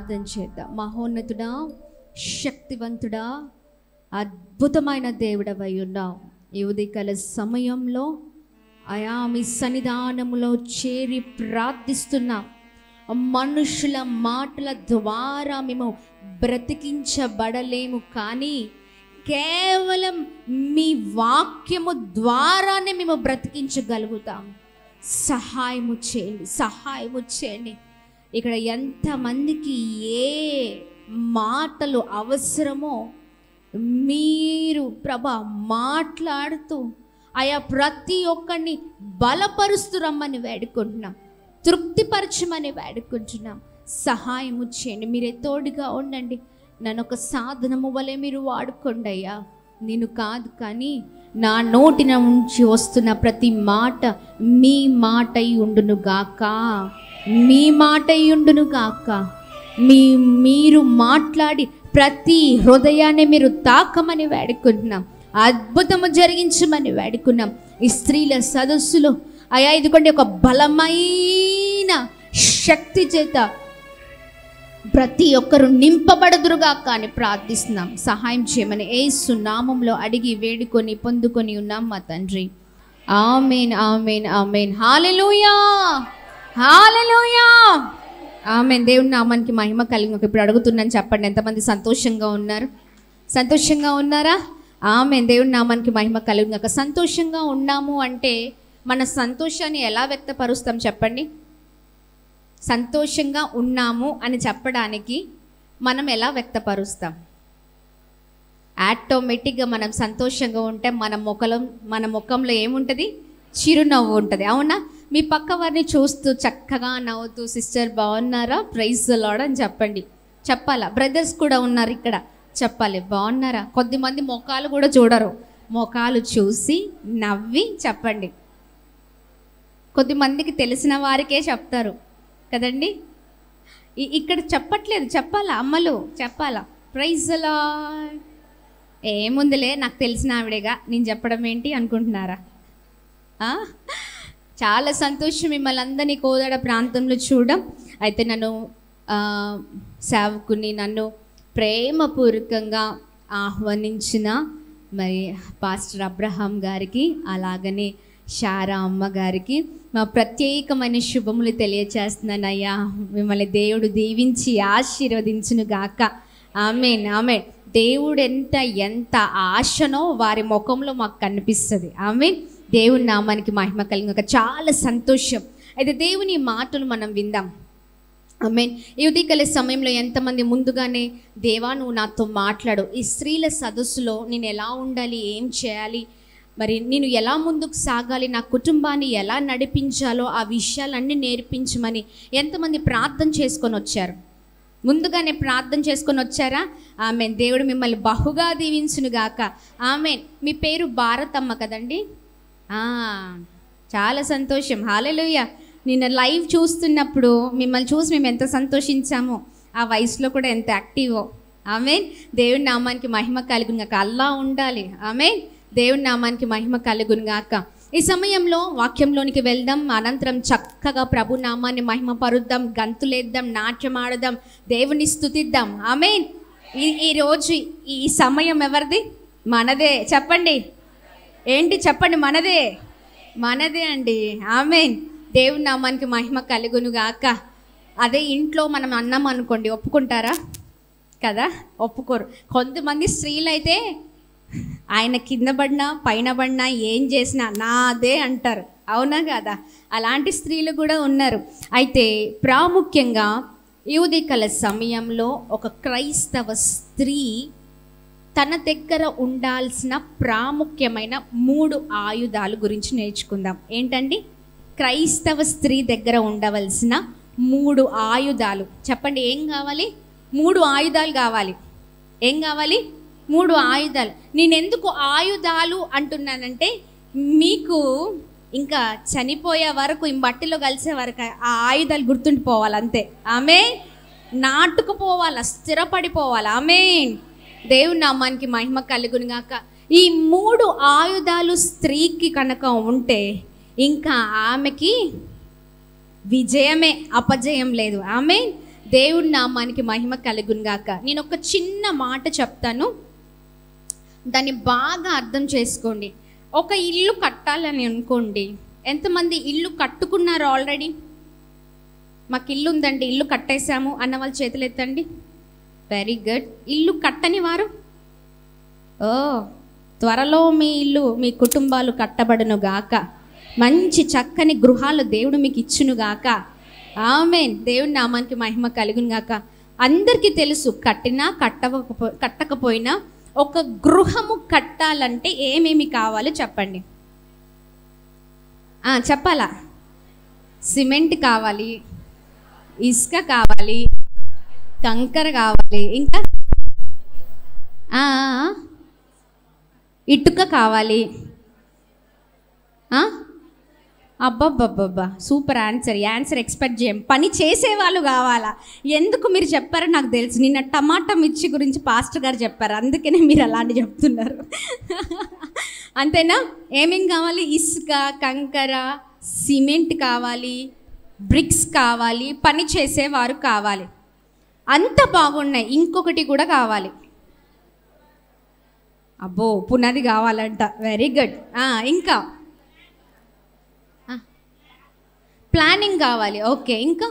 ప్రార్థన చేద్దాం మహోన్నతుడా శక్తివంతుడా అద్భుతమైన దేవుడవై ఉన్నావు ఈ ఉదయకాల సమయంలో అయా మీ సన్నిధానములో చేరి ప్రార్థిస్తున్నాం మనుషుల మాటల ద్వారా మేము బ్రతికించబడలేము కానీ కేవలం మీ వాక్యము ద్వారానే మేము బ్రతికించగలుగుతాం సహాయము చేయండి సహాయము చేయండి ఇక్కడ ఎంతమందికి ఏ మాటలు అవసరమో మీరు ప్రభా మాట్లాడుతూ ఆయా ప్రతి ఒక్కరిని బలపరుస్తూ రమ్మని వేడుకుంటున్నాం తృప్తిపరచమని వేడుకుంటున్నాం సహాయము చేయండి మీరే తోడుగా ఉండండి నన్ను ఒక సాధనము వలె మీరు వాడుకోండి అయ్యా నేను కాదు కానీ నా నోటిన నుంచి వస్తున్న ప్రతి మాట మీ మాట ఉండును గాక మీ మాట ఉండును గాక మీ మీరు మాట్లాడి ప్రతి హృదయాన్ని మీరు తాకమని వేడుకుంటున్నాం అద్భుతము జరిగించమని వేడుకున్నాం ఈ స్త్రీల సదస్సులో అయా ఇదిగోండి ఒక బలమైన శక్తి చేత ప్రతి ఒక్కరు నింపబడదురుగా కానీ ప్రార్థిస్తున్నాం సహాయం చేయమని ఏసు నామంలో అడిగి వేడుకొని పొందుకొని ఉన్నాం మా తండ్రి amen amen amen hallelujah hallelujah amen దేవుని నామానికి మహిమ కలిగి ఇప్పుడు అడుగుతున్నాను చెప్పండి ఎంతమంది సంతోషంగా ఉన్నారు సంతోషంగా ఉన్నారా ఆమె దేవుని నామానికి మహిమ కలిగినాక సంతోషంగా ఉన్నాము అంటే మన సంతోషాన్ని ఎలా వ్యక్తపరుస్తాం చెప్పండి సంతోషంగా ఉన్నాము అని చెప్పడానికి మనం ఎలా వ్యక్తపరుస్తాం ఆటోమేటిక్గా మనం సంతోషంగా ఉంటే మన ముఖం మన ముఖంలో ఏముంటుంది చిరునవ్వు ఉంటుంది అవునా మీ పక్క వారిని చూస్తూ చక్కగా నవ్వుతూ సిస్టర్ బాగున్నారా ప్రైజ్ లాడ్ అని చెప్పండి చెప్పాలా బ్రదర్స్ కూడా ఉన్నారు ఇక్కడ చెప్పాలి బాగున్నారా కొద్దిమంది ముఖాలు కూడా చూడరు ముఖాలు చూసి నవ్వి చెప్పండి కొద్దిమందికి తెలిసిన వారికే చెప్తారు కదండి ఇ- ఇక్కడ చెప్పట్లేదు చెప్పాలా అమ్మలు చెప్పాలా ప్రైజ్ లా ఏముందిలే నాకు తెలిసిన ఆవిడేగా నేను చెప్పడం ఏంటి అనుకుంటున్నారా ఆ? చాలా సంతోషం మిమ్మల్ని అందరినీ కోదాడ ప్రాంతంలో చూడడం అయితే నన్ను ఆ, సేవకుని నన్ను ప్రేమపూర్వకంగా ఆహ్వానించిన మరి పాస్టర్ అబ్రహాం గారికి అలాగనే షారా అమ్మ గారికి మా ప్రత్యేకమైన శుభములు తెలియచేస్తున్నానయ్యా మిమ్మల్ని దేవుడు దీవించి ఆశీర్వదించును గాక ఆమెన్ ఆమె దేవుడు ఎంత ఎంత ఆశనో వారి ముఖంలో మాకు కనిపిస్తుంది ఆమె దేవుని నామానికి మహిమ కలిగిన చాలా సంతోషం అయితే దేవుని మాటలు మనం విందాం మీన్ ఈ ఉదయకాల సమయంలో ఎంతమంది ముందుగానే దేవా నువ్వు నాతో మాట్లాడు ఈ స్త్రీల సదస్సులో నేను ఎలా ఉండాలి ఏం చేయాలి మరి నేను ఎలా ముందుకు సాగాలి నా కుటుంబాన్ని ఎలా నడిపించాలో ఆ విషయాలన్నీ నేర్పించమని ఎంతమంది ప్రార్థన చేసుకొని వచ్చారు ముందుగానే ప్రార్థన చేసుకొని వచ్చారా ఆమె దేవుడు మిమ్మల్ని బహుగా దీవించునుగాక ఆమె మీ పేరు భారతమ్మ కదండి ఆ, చాలా సంతోషం హాలెలుయ్య నిన్న లైవ్ చూస్తున్నప్పుడు మిమ్మల్ని చూసి మేము ఎంత సంతోషించామో ఆ వయసులో కూడా ఎంత యాక్టివో ఆమె దేవుని నామానికి మహిమ కలుగునుగాక అల్లా ఉండాలి ఆమె దేవుని నామానికి మహిమ కలుగునుగాక ఈ సమయంలో వాక్యంలోనికి వెళ్దాం అనంతరం చక్కగా ప్రభు నామాన్ని మహిమ పరుద్దాం గంతులేద్దాం నాట్యం ఆడదాం దేవుని స్తుతిద్దాం ఆమె ఈ ఈ రోజు ఈ సమయం ఎవరిది మనదే చెప్పండి ఏంటి చెప్పండి మనదే మనదే అండి ఆమె దేవుని నామానికి మహిమ కలుగును గాక అదే ఇంట్లో మనం అన్నాం అనుకోండి ఒప్పుకుంటారా కదా ఒప్పుకోరు కొంతమంది స్త్రీలు అయితే ఆయన కింద పడినా పైన పడినా ఏం చేసినా నాదే అంటారు అవునా కదా అలాంటి స్త్రీలు కూడా ఉన్నారు అయితే ప్రాముఖ్యంగా ఈ ఉదయకాల సమయంలో ఒక క్రైస్తవ స్త్రీ తన దగ్గర ఉండాల్సిన ప్రాముఖ్యమైన మూడు ఆయుధాలు గురించి నేర్చుకుందాం ఏంటండి క్రైస్తవ స్త్రీ దగ్గర ఉండవలసిన మూడు ఆయుధాలు చెప్పండి ఏం కావాలి మూడు ఆయుధాలు కావాలి ఏం కావాలి మూడు ఆయుధాలు నేను ఎందుకు ఆయుధాలు అంటున్నానంటే మీకు ఇంకా చనిపోయే వరకు ఈ మట్టిలో కలిసే వరకు ఆ ఆయుధాలు గుర్తుండిపోవాలి అంతే ఆమె నాటుకుపోవాలా స్థిరపడిపోవాలి ఆమె దేవుని నామానికి మహిమ కలుగునుగాక ఈ మూడు ఆయుధాలు స్త్రీకి కనుక ఉంటే ఇంకా ఆమెకి విజయమే అపజయం లేదు ఆమె దేవుడి నామానికి మహిమ కలుగును గాక నేను ఒక చిన్న మాట చెప్తాను దాన్ని బాగా అర్థం చేసుకోండి ఒక ఇల్లు కట్టాలని అనుకోండి ఎంతమంది ఇల్లు కట్టుకున్నారు ఆల్రెడీ మాకు ఇల్లు ఉందండి ఇల్లు కట్టేశాము అన్న వాళ్ళ చేతులు ఎత్తండి వెరీ గుడ్ ఇల్లు కట్టని వారు ఓ త్వరలో మీ ఇల్లు మీ కుటుంబాలు కట్టబడును గాక మంచి చక్కని గృహాలు దేవుడు మీకు ఇచ్చును గాక ఆమెన్ దేవుని నామానికి మహిమ కలుగును గాక అందరికీ తెలుసు కట్టినా కట్టకపో కట్టకపోయినా ఒక గృహము కట్టాలంటే ఏమేమి కావాలో చెప్పండి ఆ, చెప్పాలా సిమెంట్ కావాలి ఇసుక కావాలి కంకర కావాలి ఇంకా ఆ, ఆ, ఆ. ఇటుక కావాలి ఆ? అబ్బబ్బబ్బబ్బా సూపర్ ఆన్సర్ ఈ ఆన్సర్ ఎక్స్పెక్ట్ చేయం పని చేసేవాళ్ళు కావాలా ఎందుకు మీరు చెప్పారో నాకు తెలుసు నిన్న టమాటా మిర్చి గురించి పాస్టర్ గారు చెప్పారు అందుకనే మీరు అలాంటి చెప్తున్నారు అంతేనా ఏమేం కావాలి ఇసుక కంకర సిమెంట్ కావాలి బ్రిక్స్ కావాలి పని చేసేవారు కావాలి అంత బాగున్నాయి ఇంకొకటి కూడా కావాలి అబ్బో పునాది కావాలంట వెరీ గుడ్ ఇంకా ఆ. ప్లానింగ్ కావాలి ఓకే ఇంకా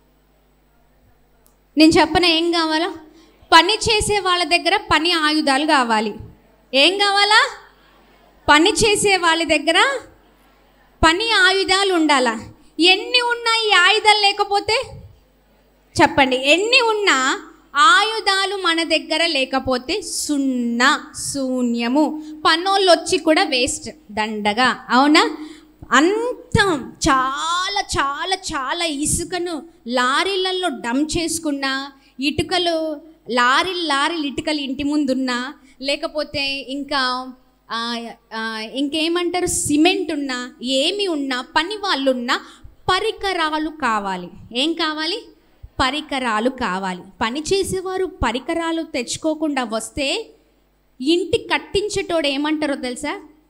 నేను చెప్పన ఏం కావాలా పని చేసే వాళ్ళ దగ్గర పని ఆయుధాలు కావాలి ఏం కావాలా పని చేసే వాళ్ళ దగ్గర పని ఆయుధాలు ఉండాలా ఎన్ని ఉన్నా ఈ ఆయుధాలు లేకపోతే చెప్పండి ఎన్ని ఉన్నా ఆయుధాలు మన దగ్గర లేకపోతే సున్నా శూన్యము పనోళ్ళు వచ్చి కూడా వేస్ట్ దండగా అవునా అంత చాలా చాలా చాలా ఇసుకను లారీలలో డమ్ చేసుకున్నా ఇటుకలు లారీలు లారీలు ఇటుకలు ఇంటి ముందున్నా లేకపోతే ఇంకా ఆ, ఆ, ఇంకేమంటారు సిమెంట్ ఉన్నా ఏమి ఉన్నా పని వాళ్ళు ఉన్నా పరికరాలు కావాలి ఏం కావాలి పరికరాలు కావాలి పని చేసేవారు పరికరాలు తెచ్చుకోకుండా వస్తే ఇంటి కట్టించేటోడు ఏమంటారో తెలుసా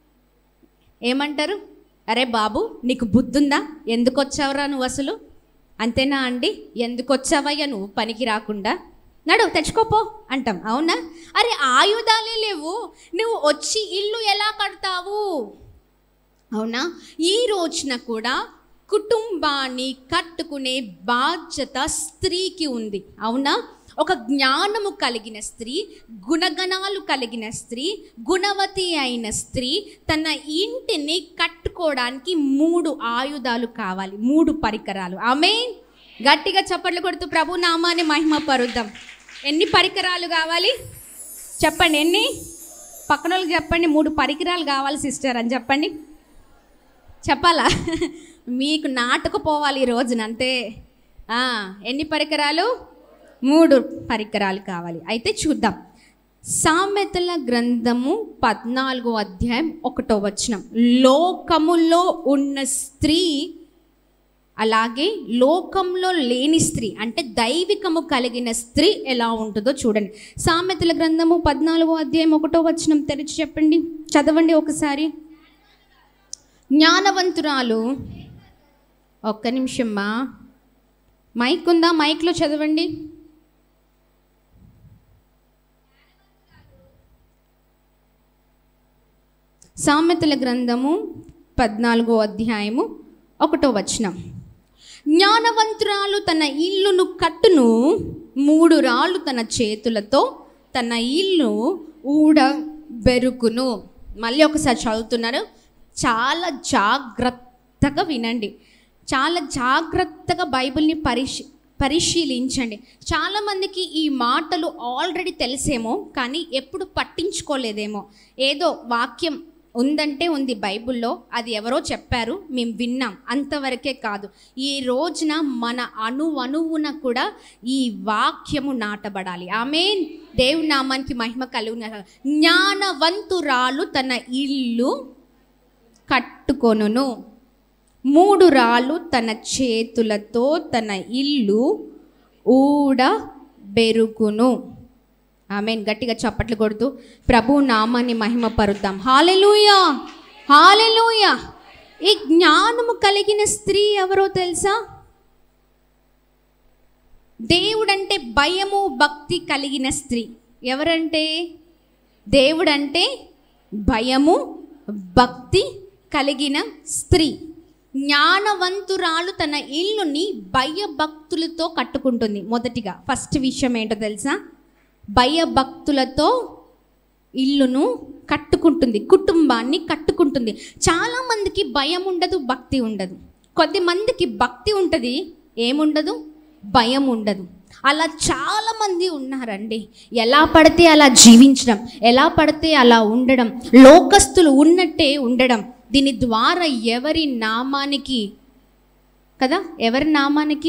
ఏమంటారు అరే బాబు నీకు బుద్ధుందా ఎందుకు వచ్చావురా నువ్వు అసలు అంతేనా అండి ఎందుకు వచ్చావయ్యా నువ్వు పనికి రాకుండా నడు తెచ్చుకోపో అంటాం అవునా అరే ఆయుధాలే లేవు నువ్వు వచ్చి ఇల్లు ఎలా కడతావు అవునా ఈ రోజున కూడా కుటుంబాన్ని కట్టుకునే బాధ్యత స్త్రీకి ఉంది అవునా ఒక జ్ఞానము కలిగిన స్త్రీ గుణగణాలు కలిగిన స్త్రీ గుణవతి అయిన స్త్రీ తన ఇంటిని కట్టుకోవడానికి మూడు ఆయుధాలు కావాలి మూడు పరికరాలు ఆమె గట్టిగా చప్పట్లు కొడుతూ ప్రభు నామాన్ని మహిమ పరుద్దాం ఎన్ని పరికరాలు కావాలి చెప్పండి ఎన్ని పక్కన వాళ్ళకి చెప్పండి మూడు పరికరాలు కావాలి సిస్టర్ అని చెప్పండి చెప్పాలా మీకు నాటుకుపోవాలి ఈ రోజున అంతే ఆ, ఎన్ని పరికరాలు మూడు పరికరాలు కావాలి అయితే చూద్దాం సామెతల గ్రంథము పద్నాలుగో అధ్యాయం ఒకటో వచనం లోకములో ఉన్న స్త్రీ అలాగే లోకంలో లేని స్త్రీ అంటే దైవికము కలిగిన స్త్రీ ఎలా ఉంటుందో చూడండి సామెతల గ్రంథము పద్నాలుగో అధ్యాయం ఒకటో వచనం తెరిచి చెప్పండి చదవండి ఒకసారి జ్ఞానవంతురాలు ఒక్క నిమిషమ్మా మైక్ ఉందా మైక్లో చదవండి సామెతల గ్రంథము పద్నాలుగో అధ్యాయము ఒకటో వచనం జ్ఞానవంతురాలు తన ఇల్లును కట్టును మూడు రాళ్ళు తన చేతులతో తన ఇల్లు ఊడ బెరుకును మళ్ళీ ఒకసారి చదువుతున్నారు చాలా జాగ్రత్తగా వినండి చాలా జాగ్రత్తగా బైబిల్ని పరిశీ పరిశీలించండి చాలామందికి ఈ మాటలు ఆల్రెడీ తెలిసేమో కానీ ఎప్పుడు పట్టించుకోలేదేమో ఏదో వాక్యం ఉందంటే ఉంది బైబిల్లో అది ఎవరో చెప్పారు మేము విన్నాం అంతవరకే కాదు ఈ రోజున మన అణు అణువున కూడా ఈ వాక్యము నాటబడాలి ఆమె దేవుని నామానికి మహిమ కలుగున జ్ఞానవంతురాలు తన ఇల్లు కట్టుకొనును మూడు రాళ్ళు తన చేతులతో తన ఇల్లు ఊడ బెరుకును ఆమెన్ గట్టిగా చప్పట్లు కొడుతూ ప్రభు నామాన్ని మహిమ పరుద్దాం హాలెలూయా హాలెలూయా ఈ జ్ఞానము కలిగిన స్త్రీ ఎవరో తెలుసా దేవుడంటే భయము భక్తి కలిగిన స్త్రీ ఎవరంటే దేవుడంటే భయము భక్తి కలిగిన స్త్రీ జ్ఞానవంతురాలు తన ఇల్లుని భయభక్తులతో కట్టుకుంటుంది మొదటిగా ఫస్ట్ విషయం ఏంటో తెలుసా భయభక్తులతో ఇల్లును కట్టుకుంటుంది కుటుంబాన్ని కట్టుకుంటుంది చాలామందికి భయం ఉండదు భక్తి ఉండదు కొద్దిమందికి భక్తి ఉంటుంది ఏముండదు భయం ఉండదు అలా చాలామంది ఉన్నారండి ఎలా పడితే అలా జీవించడం ఎలా పడితే అలా ఉండడం లోకస్తులు ఉన్నట్టే ఉండడం దీని ద్వారా ఎవరి నామానికి కదా ఎవరి నామానికి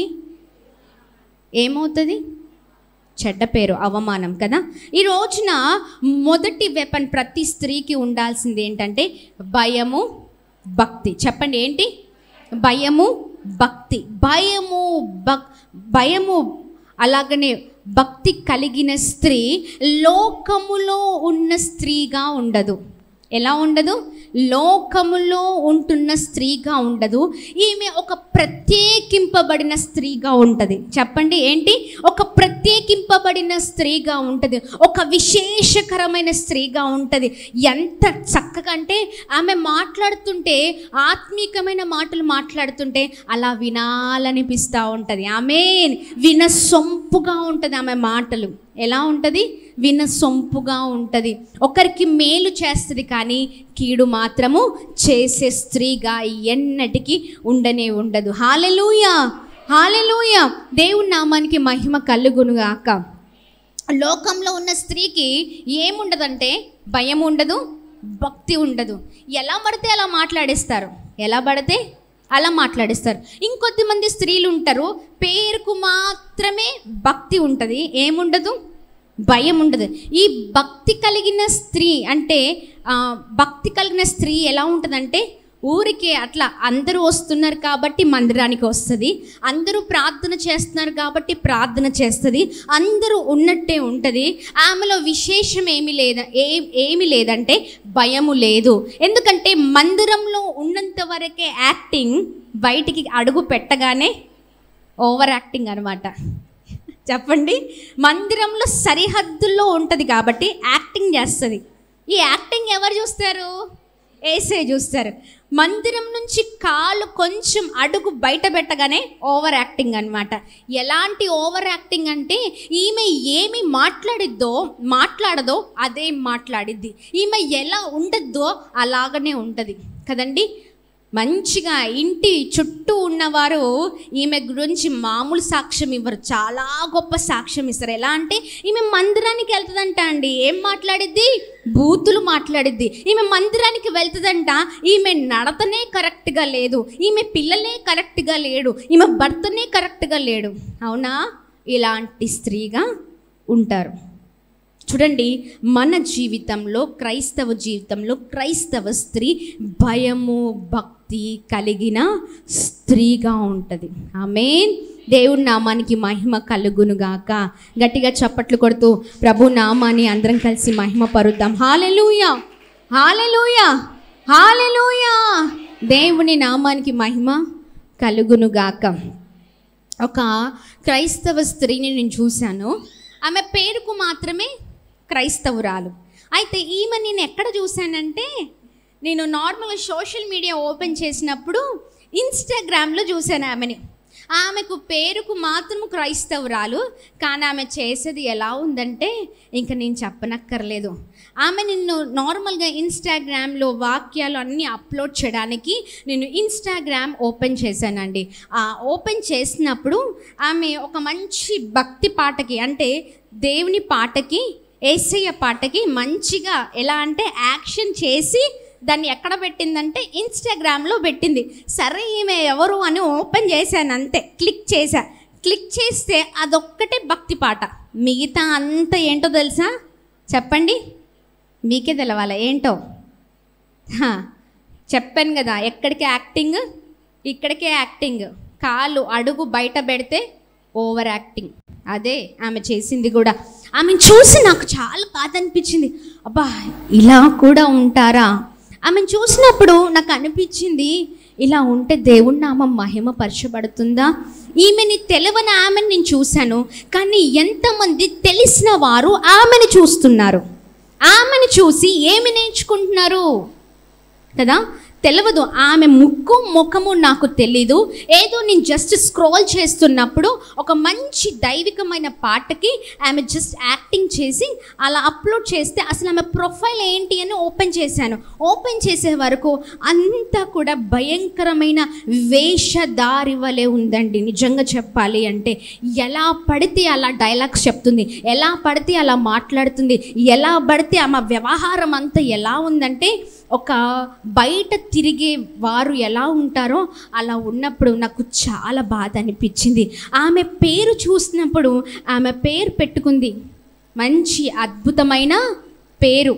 ఏమవుతుంది చెడ్డ పేరు అవమానం కదా ఈ రోజున మొదటి వెపన్ ప్రతి స్త్రీకి ఉండాల్సింది ఏంటంటే భయము భక్తి చెప్పండి ఏంటి భయము భక్తి భయము భక్ భయము అలాగనే భక్తి కలిగిన స్త్రీ లోకములో ఉన్న స్త్రీగా ఉండదు ఎలా ఉండదు లోకములో ఉంటున్న స్త్రీగా ఉండదు ఈమె ఒక ప్రత్యేకింపబడిన స్త్రీగా ఉంటుంది చెప్పండి ఏంటి ఒక ప్రత్యేకింపబడిన స్త్రీగా ఉంటుంది ఒక విశేషకరమైన స్త్రీగా ఉంటుంది ఎంత చక్కగా అంటే ఆమె మాట్లాడుతుంటే ఆత్మీకమైన మాటలు మాట్లాడుతుంటే అలా వినాలనిపిస్తూ ఉంటుంది ఆమె వినసొంపుగా ఉంటుంది ఆమె మాటలు ఎలా ఉంటుంది వినసొంపుగా ఉంటుంది ఒకరికి మేలు చేస్తుంది కానీ కీడు మాత్రము చేసే స్త్రీగా ఎన్నటికీ ఉండనే ఉండదు హాలెలూయా హాలెలూయా దేవుని నామానికి మహిమ కలుగునుగాక లోకంలో ఉన్న స్త్రీకి ఏముండదంటే భయం ఉండదు భక్తి ఉండదు ఎలా పడితే అలా మాట్లాడేస్తారు ఎలా పడితే అలా మాట్లాడిస్తారు ఇంకొద్ది మంది స్త్రీలు ఉంటారు పేరుకు మాత్రమే భక్తి ఉంటుంది ఏముండదు భయం ఉండదు ఈ భక్తి కలిగిన స్త్రీ అంటే ఆ, భక్తి కలిగిన స్త్రీ ఎలా ఉంటుందంటే ఊరికే అట్లా అందరూ వస్తున్నారు కాబట్టి మందిరానికి వస్తుంది అందరూ ప్రార్థన చేస్తున్నారు కాబట్టి ప్రార్థన చేస్తుంది అందరూ ఉన్నట్టే ఉంటుంది ఆమెలో విశేషం ఏమి లేదా ఏ ఏమి లేదంటే భయము లేదు ఎందుకంటే మందిరంలో ఉన్నంత వరకే యాక్టింగ్ బయటికి అడుగు పెట్టగానే ఓవర్ యాక్టింగ్ అనమాట చెప్పండి మందిరంలో సరిహద్దుల్లో ఉంటుంది కాబట్టి యాక్టింగ్ చేస్తుంది ఈ యాక్టింగ్ ఎవరు చూస్తారు ఏసే చూస్తారు మందిరం నుంచి కాలు కొంచెం అడుగు బయట పెట్టగానే ఓవర్ యాక్టింగ్ అనమాట ఎలాంటి ఓవర్ యాక్టింగ్ అంటే ఈమె ఏమి మాట్లాడిద్దో మాట్లాడదో అదే మాట్లాడిద్ది ఈమె ఎలా ఉండద్దో అలాగనే ఉంటుంది కదండి మంచిగా ఇంటి చుట్టూ ఉన్నవారు ఈమె గురించి మామూలు సాక్ష్యం ఇవ్వరు చాలా గొప్ప సాక్ష్యం ఇస్తారు ఎలా అంటే ఈమె మందిరానికి వెళ్తుందంట అండి ఏం మాట్లాడిద్ది బూతులు మాట్లాడిద్ది ఈమె మందిరానికి వెళ్తుందంట ఈమె నడతనే కరెక్ట్గా లేదు ఈమె పిల్లలే కరెక్ట్గా లేడు ఈమె భర్తనే కరెక్ట్గా లేడు అవునా ఇలాంటి స్త్రీగా ఉంటారు చూడండి మన జీవితంలో క్రైస్తవ జీవితంలో క్రైస్తవ స్త్రీ భయము భక్తి కలిగిన స్త్రీగా ఉంటుంది ఆమెన్ దేవుడి నామానికి మహిమ కలుగునుగాక గట్టిగా చప్పట్లు కొడుతూ ప్రభు నామాన్ని అందరం కలిసి మహిమ పరుద్దాం హాలెలూయా హాలెలూయా హాలెలూయా దేవుని నామానికి మహిమ కలుగునుగాక ఒక క్రైస్తవ స్త్రీని నేను చూశాను ఆమె పేరుకు మాత్రమే క్రైస్తవురాలు అయితే ఈమె నేను ఎక్కడ చూశానంటే నేను నార్మల్గా సోషల్ మీడియా ఓపెన్ చేసినప్పుడు ఇన్స్టాగ్రామ్లో చూశాను ఆమెని ఆమెకు పేరుకు మాత్రం క్రైస్తవురాలు కానీ ఆమె చేసేది ఎలా ఉందంటే ఇంకా నేను చెప్పనక్కర్లేదు ఆమె నిన్ను నార్మల్గా ఇన్స్టాగ్రామ్లో వాక్యాలు అన్నీ అప్లోడ్ చేయడానికి నేను ఇన్స్టాగ్రామ్ ఓపెన్ చేశానండి ఆ ఓపెన్ చేసినప్పుడు ఆమె ఒక మంచి భక్తి పాటకి అంటే దేవుని పాటకి ఏసయ్య పాటకి మంచిగా ఎలా అంటే యాక్షన్ చేసి దాన్ని ఎక్కడ పెట్టిందంటే ఇన్స్టాగ్రామ్లో పెట్టింది సరే ఈమె ఎవరు అని ఓపెన్ చేశాను అంతే క్లిక్ చేశా క్లిక్ చేస్తే అదొక్కటే భక్తి పాట మిగతా అంతా ఏంటో తెలుసా చెప్పండి మీకే తెలవాలా ఏంటో హా, చెప్పాను కదా ఎక్కడికి యాక్టింగ్ ఇక్కడికే యాక్టింగ్ కాలు అడుగు బయట పెడితే ఓవర్ యాక్టింగ్ అదే ఆమె చేసింది కూడా ఆమెను చూసి నాకు చాలా బాధ అనిపించింది అబ్బా ఇలా కూడా ఉంటారా ఆమెను చూసినప్పుడు నాకు అనిపించింది ఇలా ఉంటే దేవుడి నామం మహిమ పరచబడుతుందా ఈమెని తెలవని ఆమెను నేను చూశాను కానీ ఎంతమంది తెలిసిన వారు ఆమెను చూస్తున్నారు ఆమెను చూసి ఏమి నేర్చుకుంటున్నారు కదా తెలియదు ఆమె ముక్కు ముఖము నాకు తెలీదు ఏదో నేను జస్ట్ స్క్రోల్ చేస్తున్నప్పుడు ఒక మంచి దైవికమైన పాటకి ఆమె జస్ట్ యాక్టింగ్ చేసి అలా అప్లోడ్ చేస్తే అసలు ఆమె ప్రొఫైల్ ఏంటి అని ఓపెన్ చేశాను ఓపెన్ చేసే వరకు అంతా కూడా భయంకరమైన వేషధారి వలె ఉందండి నిజంగా చెప్పాలి అంటే ఎలా పడితే అలా డైలాగ్స్ చెప్తుంది ఎలా పడితే అలా మాట్లాడుతుంది ఎలా పడితే ఆమె వ్యవహారం అంతా ఎలా ఉందంటే ఒక బయట తిరిగే వారు ఎలా ఉంటారో అలా ఉన్నప్పుడు నాకు చాలా బాధ అనిపించింది ఆమె పేరు చూసినప్పుడు ఆమె పేరు పెట్టుకుంది మంచి అద్భుతమైన పేరు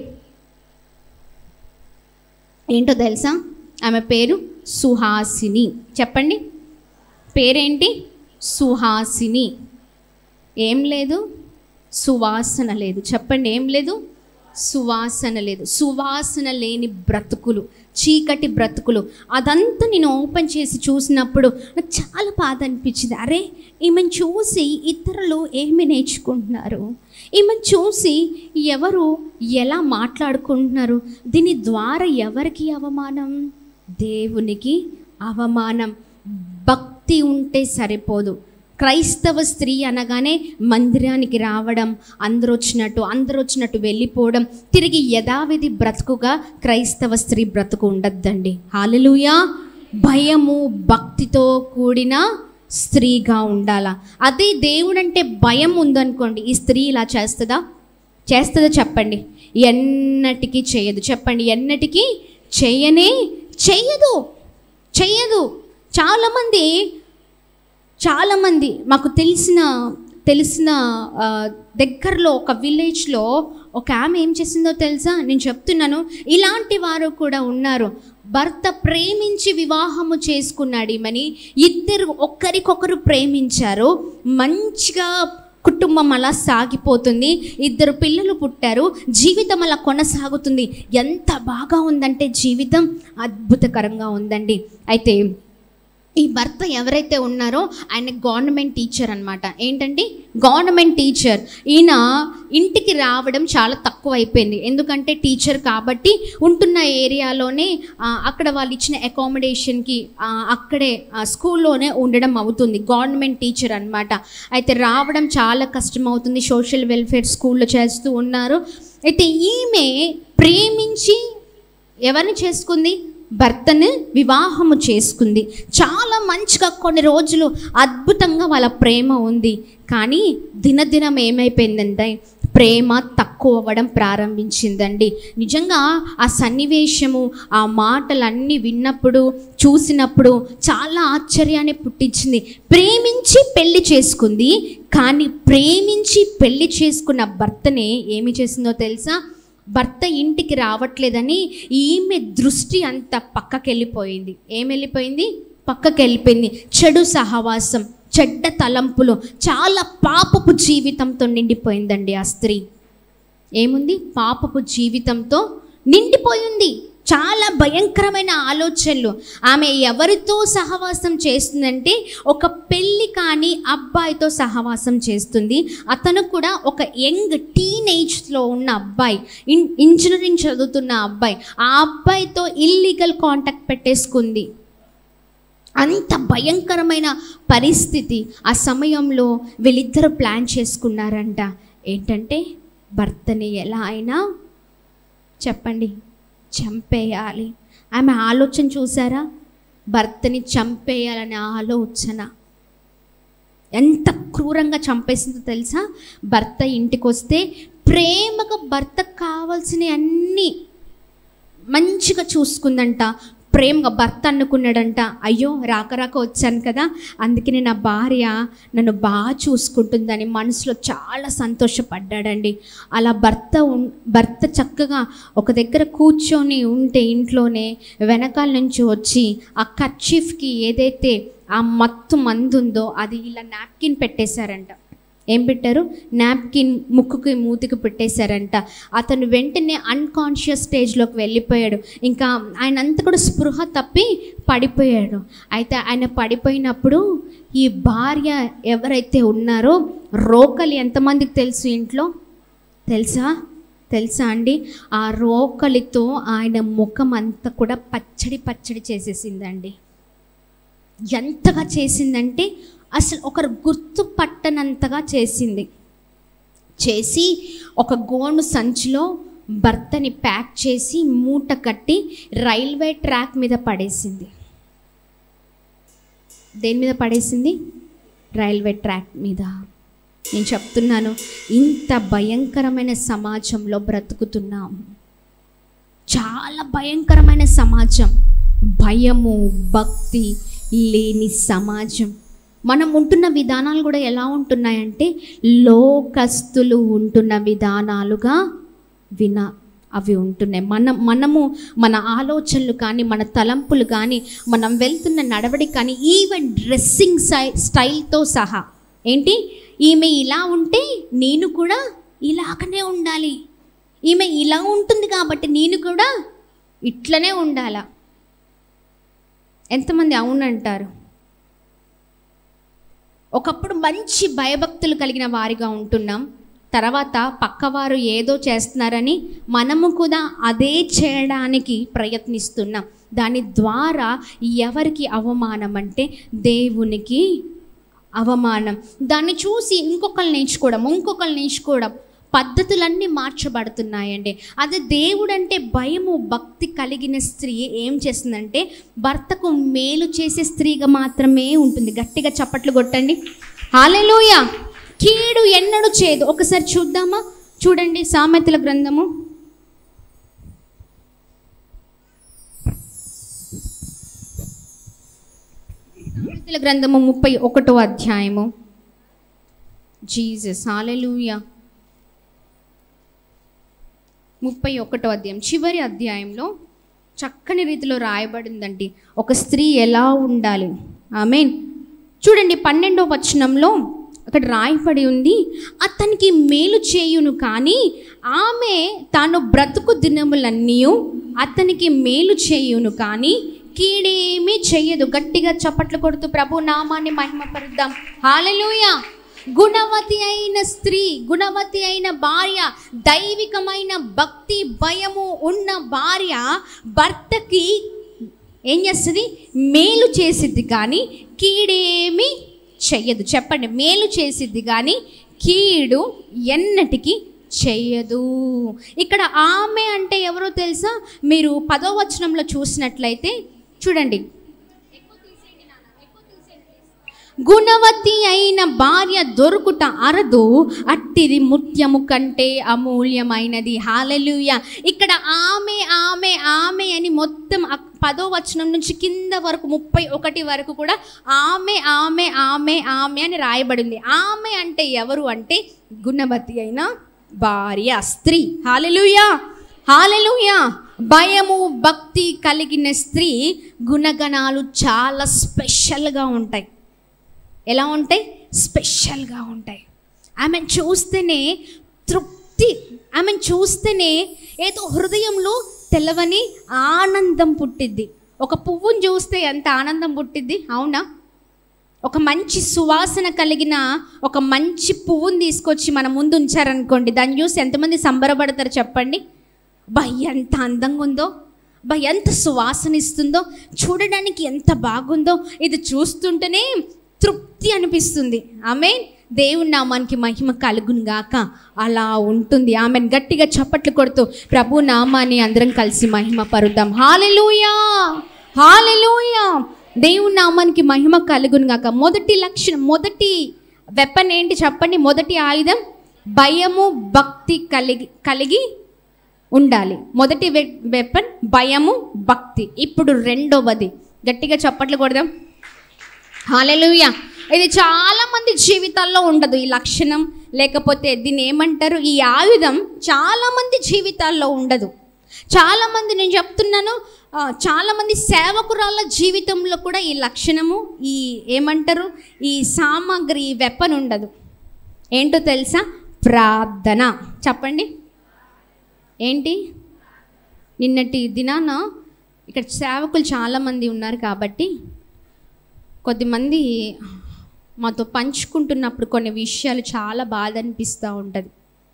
ఏంటో తెలుసా ఆమె పేరు సుహాసిని చెప్పండి పేరేంటి సుహాసిని ఏం లేదు సువాసన లేదు చెప్పండి ఏం లేదు సువాసన లేదు సువాసన లేని బ్రతుకులు చీకటి బ్రతుకులు అదంతా నేను ఓపెన్ చేసి చూసినప్పుడు నాకు చాలా బాధ అనిపించింది అరే ఈమెను చూసి ఇతరులు ఏమి నేర్చుకుంటున్నారు ఈమెను చూసి ఎవరు ఎలా మాట్లాడుకుంటున్నారు దీని ద్వారా ఎవరికి అవమానం దేవునికి అవమానం భక్తి ఉంటే సరిపోదు క్రైస్తవ స్త్రీ అనగానే మందిరానికి రావడం అందరూ వచ్చినట్టు అందరూ వచ్చినట్టు వెళ్ళిపోవడం తిరిగి యథావిధి బ్రతుకుగా క్రైస్తవ స్త్రీ బ్రతుకు ఉండద్దండి హాలలుయా భయము భక్తితో కూడిన స్త్రీగా ఉండాలా అదే దేవుడంటే భయం ఉందనుకోండి ఈ స్త్రీ ఇలా చేస్తుందా చేస్తుందో చెప్పండి ఎన్నటికీ చేయదు చెప్పండి ఎన్నటికీ చేయనే చెయ్యదు చెయ్యదు చాలామంది చాలామంది మాకు తెలిసిన తెలిసిన ఆ, దగ్గరలో ఒక విలేజ్లో ఒక ఆమె ఏం చేసిందో తెలుసా నేను చెప్తున్నాను ఇలాంటి వారు కూడా ఉన్నారు భర్త ప్రేమించి వివాహము చేసుకున్నాడు ఈమెని ఇద్దరు ఒక్కరికొకరు ప్రేమించారు మంచిగా కుటుంబం అలా సాగిపోతుంది ఇద్దరు పిల్లలు పుట్టారు జీవితం అలా కొనసాగుతుంది ఎంత బాగా ఉందంటే జీవితం అద్భుతకరంగా ఉందండి అయితే ఈ భర్త ఎవరైతే ఉన్నారో ఆయన గవర్నమెంట్ టీచర్ అనమాట ఏంటంటే గవర్నమెంట్ టీచర్ ఈయన ఇంటికి రావడం చాలా తక్కువ అయిపోయింది ఎందుకంటే టీచర్ కాబట్టి ఉంటున్న ఏరియాలోనే ఆ, అక్కడ వాళ్ళు ఇచ్చిన అకామిడేషన్కి అక్కడే ఆ, స్కూల్లోనే ఉండడం అవుతుంది గవర్నమెంట్ టీచర్ అనమాట అయితే రావడం చాలా కష్టం అవుతుంది సోషల్ వెల్ఫేర్ స్కూల్లో చేస్తూ ఉన్నారు అయితే ఈమె ప్రేమించి ఎవరిని చేసుకుంది భర్తను వివాహము చేసుకుంది చాలా మంచిగా కొన్ని రోజులు అద్భుతంగా వాళ్ళ ప్రేమ ఉంది కానీ దినదినం ఏమైపోయిందంటే ప్రేమ తక్కువ అవ్వడం ప్రారంభించిందండి నిజంగా ఆ సన్నివేశము ఆ మాటలన్నీ విన్నప్పుడు చూసినప్పుడు చాలా ఆశ్చర్యాన్ని పుట్టించింది ప్రేమించి పెళ్లి చేసుకుంది కానీ ప్రేమించి పెళ్లి చేసుకున్న భర్తనే ఏమి చేసిందో తెలుసా భర్త ఇంటికి రావట్లేదని ఈమె దృష్టి అంత పక్కకి వెళ్ళిపోయింది ఏం వెళ్ళిపోయింది పక్కకి వెళ్ళిపోయింది చెడు సహవాసం చెడ్డ తలంపులు చాలా పాపపు జీవితంతో నిండిపోయిందండి ఆ స్త్రీ ఏముంది పాపపు జీవితంతో నిండిపోయింది చాలా భయంకరమైన ఆలోచనలు ఆమె ఎవరితో సహవాసం చేస్తుందంటే ఒక పెళ్ళి కాని అబ్బాయితో సహవాసం చేస్తుంది అతను కూడా ఒక యంగ్ టీనేజ్లో ఉన్న అబ్బాయి ఇన్ ఇంజనీరింగ్ చదువుతున్న అబ్బాయి ఆ అబ్బాయితో ఇల్లీగల్ కాంటాక్ట్ పెట్టేసుకుంది అంత భయంకరమైన పరిస్థితి ఆ సమయంలో వీళ్ళిద్దరూ ప్లాన్ చేసుకున్నారంట ఏంటంటే భర్తని ఎలా అయినా చెప్పండి చంపేయాలి ఆమె ఆలోచన చూసారా భర్తని చంపేయాలనే ఆలోచన ఎంత క్రూరంగా చంపేసిందో తెలుసా భర్త ఇంటికి వస్తే ప్రేమగా భర్తకు కావాల్సిన అన్నీ మంచిగా చూసుకుందంట ప్రేమగా భర్త అనుకున్నాడంట అయ్యో రాక రాక వచ్చాను కదా అందుకనే నా భార్య నన్ను బాగా చూసుకుంటుందని మనసులో చాలా సంతోషపడ్డాడండి అలా భర్త ఉన్- భర్త చక్కగా ఒక దగ్గర కూర్చొని ఉంటే ఇంట్లోనే వెనకాల నుంచి వచ్చి ఆ కర్చీఫ్కి ఏదైతే ఆ మత్తు మందు ఉందో అది ఇలా నాప్కిన్ పెట్టేశారంట ఏం పెట్టారు నాప్కిన్ ముక్కుకి మూతికి పెట్టేశారంట అతను వెంటనే అన్కాన్షియస్ స్టేజ్లోకి వెళ్ళిపోయాడు ఇంకా ఆయన అంతా కూడా స్పృహ తప్పి పడిపోయాడు అయితే ఆయన పడిపోయినప్పుడు ఈ భార్య ఎవరైతే ఉన్నారో రోకలి ఎంతమందికి తెలుసు ఇంట్లో తెలుసా తెలుసా అండి ఆ రోకలితో ఆయన ముఖం అంతా కూడా పచ్చడి పచ్చడి చేసేసిందండి ఎంతగా చేసిందంటే అసలు ఒకరు గుర్తు పట్టనంతగా చేసింది చేసి ఒక గోను సంచిలో భర్తని ప్యాక్ చేసి మూట కట్టి రైల్వే ట్రాక్ మీద పడేసింది దేని మీద పడేసింది రైల్వే ట్రాక్ మీద నేను చెప్తున్నాను ఇంత భయంకరమైన సమాజంలో బ్రతుకుతున్నాం చాలా భయంకరమైన సమాజం భయము భక్తి లేని సమాజం మనం ఉంటున్న విధానాలు కూడా ఎలా ఉంటున్నాయంటే లోకస్తులు ఉంటున్న విధానాలుగా విన అవి ఉంటున్నాయి మనం మనము మన ఆలోచనలు కానీ మన తలంపులు కానీ మనం వెళ్తున్న నడవడి కానీ ఈవెన్ డ్రెస్సింగ్ స్టై స్టైల్తో సహా ఏంటి ఈమె ఇలా ఉంటే నేను కూడా ఇలాగనే ఉండాలి ఈమె ఇలా ఉంటుంది కాబట్టి నేను కూడా ఇట్లనే ఉండాలా ఎంతమంది అవునంటారు ఒకప్పుడు మంచి భయభక్తులు కలిగిన వారిగా ఉంటున్నాం తర్వాత పక్కవారు ఏదో చేస్తున్నారని మనము కూడా అదే చేయడానికి ప్రయత్నిస్తున్నాం దాని ద్వారా ఎవరికి అవమానం అంటే దేవునికి అవమానం దాన్ని చూసి ఇంకొకరు నేర్చుకోవడం ఇంకొకరు నేర్చుకోవడం పద్ధతులన్నీ మార్చబడుతున్నాయండి అదే దేవుడు అంటే భయము భక్తి కలిగిన స్త్రీ ఏం చేస్తుందంటే భర్తకు మేలు చేసే స్త్రీగా మాత్రమే ఉంటుంది గట్టిగా చప్పట్లు కొట్టండి హాలెలూయ కీడు ఎన్నడూ చేయదు ఒకసారి చూద్దామా చూడండి సామెతల గ్రంథము సామెతల గ్రంథము ముప్పై ఒకటో అధ్యాయము జీసస్ హాలెలూయా ముప్పై ఒకటో అధ్యాయం చివరి అధ్యాయంలో చక్కని రీతిలో రాయబడిందండి ఒక స్త్రీ ఎలా ఉండాలి ఆమెన్ చూడండి పన్నెండో వచనంలో అక్కడ రాయబడి ఉంది అతనికి మేలు చేయును కానీ ఆమె తాను బ్రతుకు దినములన్నీ అతనికి మేలు చేయును కానీ కీడేమీ చెయ్యదు గట్టిగా చప్పట్లు కొడుతూ ప్రభు నామాన్ని మహిమపరుద్దాం హాలెలూయా గుణవతి అయిన స్త్రీ గుణవతి అయిన భార్య దైవికమైన భక్తి భయము ఉన్న భార్య భర్తకి ఏం చేస్తుంది మేలు చేసిద్ది కానీ కీడేమి చెయ్యదు చెప్పండి మేలు చేసిద్ది కానీ కీడు ఎన్నటికి చెయ్యదు ఇక్కడ ఆమె అంటే ఎవరో తెలుసా మీరు పదో వచనంలో చూసినట్లయితే చూడండి గుణవతి అయిన భార్య దొరుకుట అరదు అట్టిది ముత్యము కంటే అమూల్యమైనది హాలెలుయ ఇక్కడ ఆమె ఆమె ఆమె అని మొత్తం అక్- పదో వచనం నుంచి కింద వరకు ముప్పై ఒకటి వరకు కూడా ఆమె ఆమె ఆమె ఆమె అని రాయబడింది ఆమె అంటే ఎవరు అంటే గుణవతి అయిన భార్య స్త్రీ హాలెలుయా హాలెలుయా భయము భక్తి కలిగిన స్త్రీ గుణగణాలు చాలా స్పెషల్గా ఉంటాయి ఎలా ఉంటాయి స్పెషల్గా ఉంటాయి ఆమెను చూస్తేనే తృప్తి ఆమెను చూస్తేనే ఏదో హృదయంలో తెలవని ఆనందం పుట్టిద్ది ఒక పువ్వును చూస్తే ఎంత ఆనందం పుట్టిద్ది అవునా ఒక మంచి సువాసన కలిగిన ఒక మంచి పువ్వుని తీసుకొచ్చి మన ముందు ఉంచారనుకోండి దాన్ని చూసి ఎంతమంది సంబరపడతారు చెప్పండి బా ఎంత అందంగా ఉందో బా ఎంత సువాసన ఇస్తుందో చూడడానికి ఎంత బాగుందో ఇది చూస్తుంటేనే తృప్తి అనిపిస్తుంది ఆమె దేవుని నామానికి మహిమ కలుగును గాక అలా ఉంటుంది ఆమెను గట్టిగా చప్పట్లు కొడుతూ ప్రభు నామాన్ని అందరం కలిసి మహిమ పరుద్దాం హాలెలూయా హాలెలూయా దేవుని నామానికి మహిమ కలుగును గాక మొదటి లక్షణం మొదటి వెపన్ ఏంటి చెప్పండి మొదటి ఆయుధం భయము భక్తి కలిగి కలిగి ఉండాలి మొదటి వె- వెపన్ భయము భక్తి ఇప్పుడు రెండవది గట్టిగా చప్పట్లు కొడదాం హాలెలుయ ఇది చాలా మంది జీవితాల్లో ఉండదు ఈ లక్షణం లేకపోతే దీన్ని ఏమంటారు ఈ ఆయుధం చాలా మంది జీవితాల్లో ఉండదు చాలా మంది నేను చెప్తున్నాను ఆ, చాలా మంది సేవకురాళ్ళ జీవితంలో కూడా ఈ లక్షణము ఈ ఏమంటారు ఈ సామాగ్రి ఈ వెపన్ ఉండదు ఏంటో తెలుసా ప్రార్థన చెప్పండి ఏంటి నిన్నటి దినాన ఇక్కడ సేవకులు చాలామంది ఉన్నారు కాబట్టి కొద్దిమంది మాతో పంచుకుంటున్నప్పుడు కొన్ని విషయాలు చాలా బాధ అనిపిస్తూ ఉంటుంది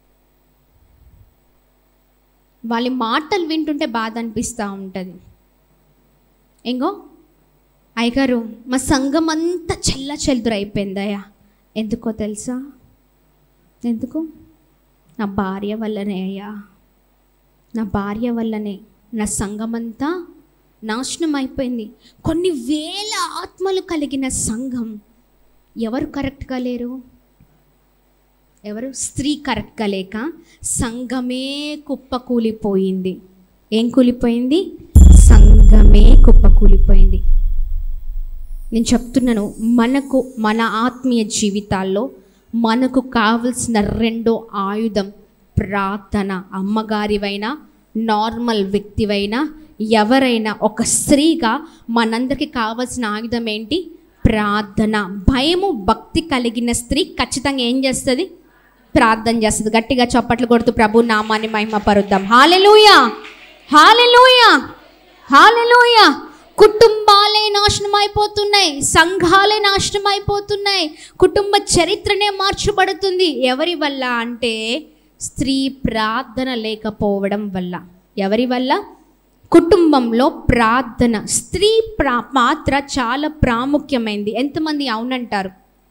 వాళ్ళ మాటలు వింటుంటే బాధ అనిపిస్తూ ఉంటుంది ఇంకో అయ్యగారు మా సంఘం అంతా చెల్ల చెల్దురు అయిపోయిందయ్యా ఎందుకో తెలుసా ఎందుకు నా భార్య వల్లనే అయ్యా నా భార్య వల్లనే నా సంఘం అంతా నాశనం అయిపోయింది కొన్ని వేల ఆత్మలు కలిగిన సంఘం ఎవరు కరెక్ట్గా లేరు ఎవరు స్త్రీ కరెక్ట్గా లేక సంఘమే కుప్ప కూలిపోయింది ఏం కూలిపోయింది సంఘమే కుప్ప కూలిపోయింది నేను చెప్తున్నాను మనకు మన ఆత్మీయ జీవితాల్లో మనకు కావలసిన రెండో ఆయుధం ప్రార్థన అమ్మగారివైనా నార్మల్ వ్యక్తివైనా ఎవరైనా ఒక స్త్రీగా మనందరికీ కావాల్సిన ఆయుధం ఏంటి ప్రార్థన భయము భక్తి కలిగిన స్త్రీ ఖచ్చితంగా ఏం చేస్తుంది ప్రార్థన చేస్తుంది గట్టిగా చప్పట్లు కొడుతూ ప్రభు నామాన్ని మహిమ పరుద్దాం హాలెలూయా హాలెలూయా హాలెలూయా కుటుంబాలే నాశనం అయిపోతున్నాయి సంఘాలే నాశనం అయిపోతున్నాయి కుటుంబ చరిత్రనే మార్చబడుతుంది ఎవరి వల్ల అంటే స్త్రీ ప్రార్థన లేకపోవడం వల్ల ఎవరి వల్ల కుటుంబంలో ప్రార్థన స్త్రీ ప్రా పాత్ర చాలా ప్రాముఖ్యమైంది ఎంతమంది అవునంటారు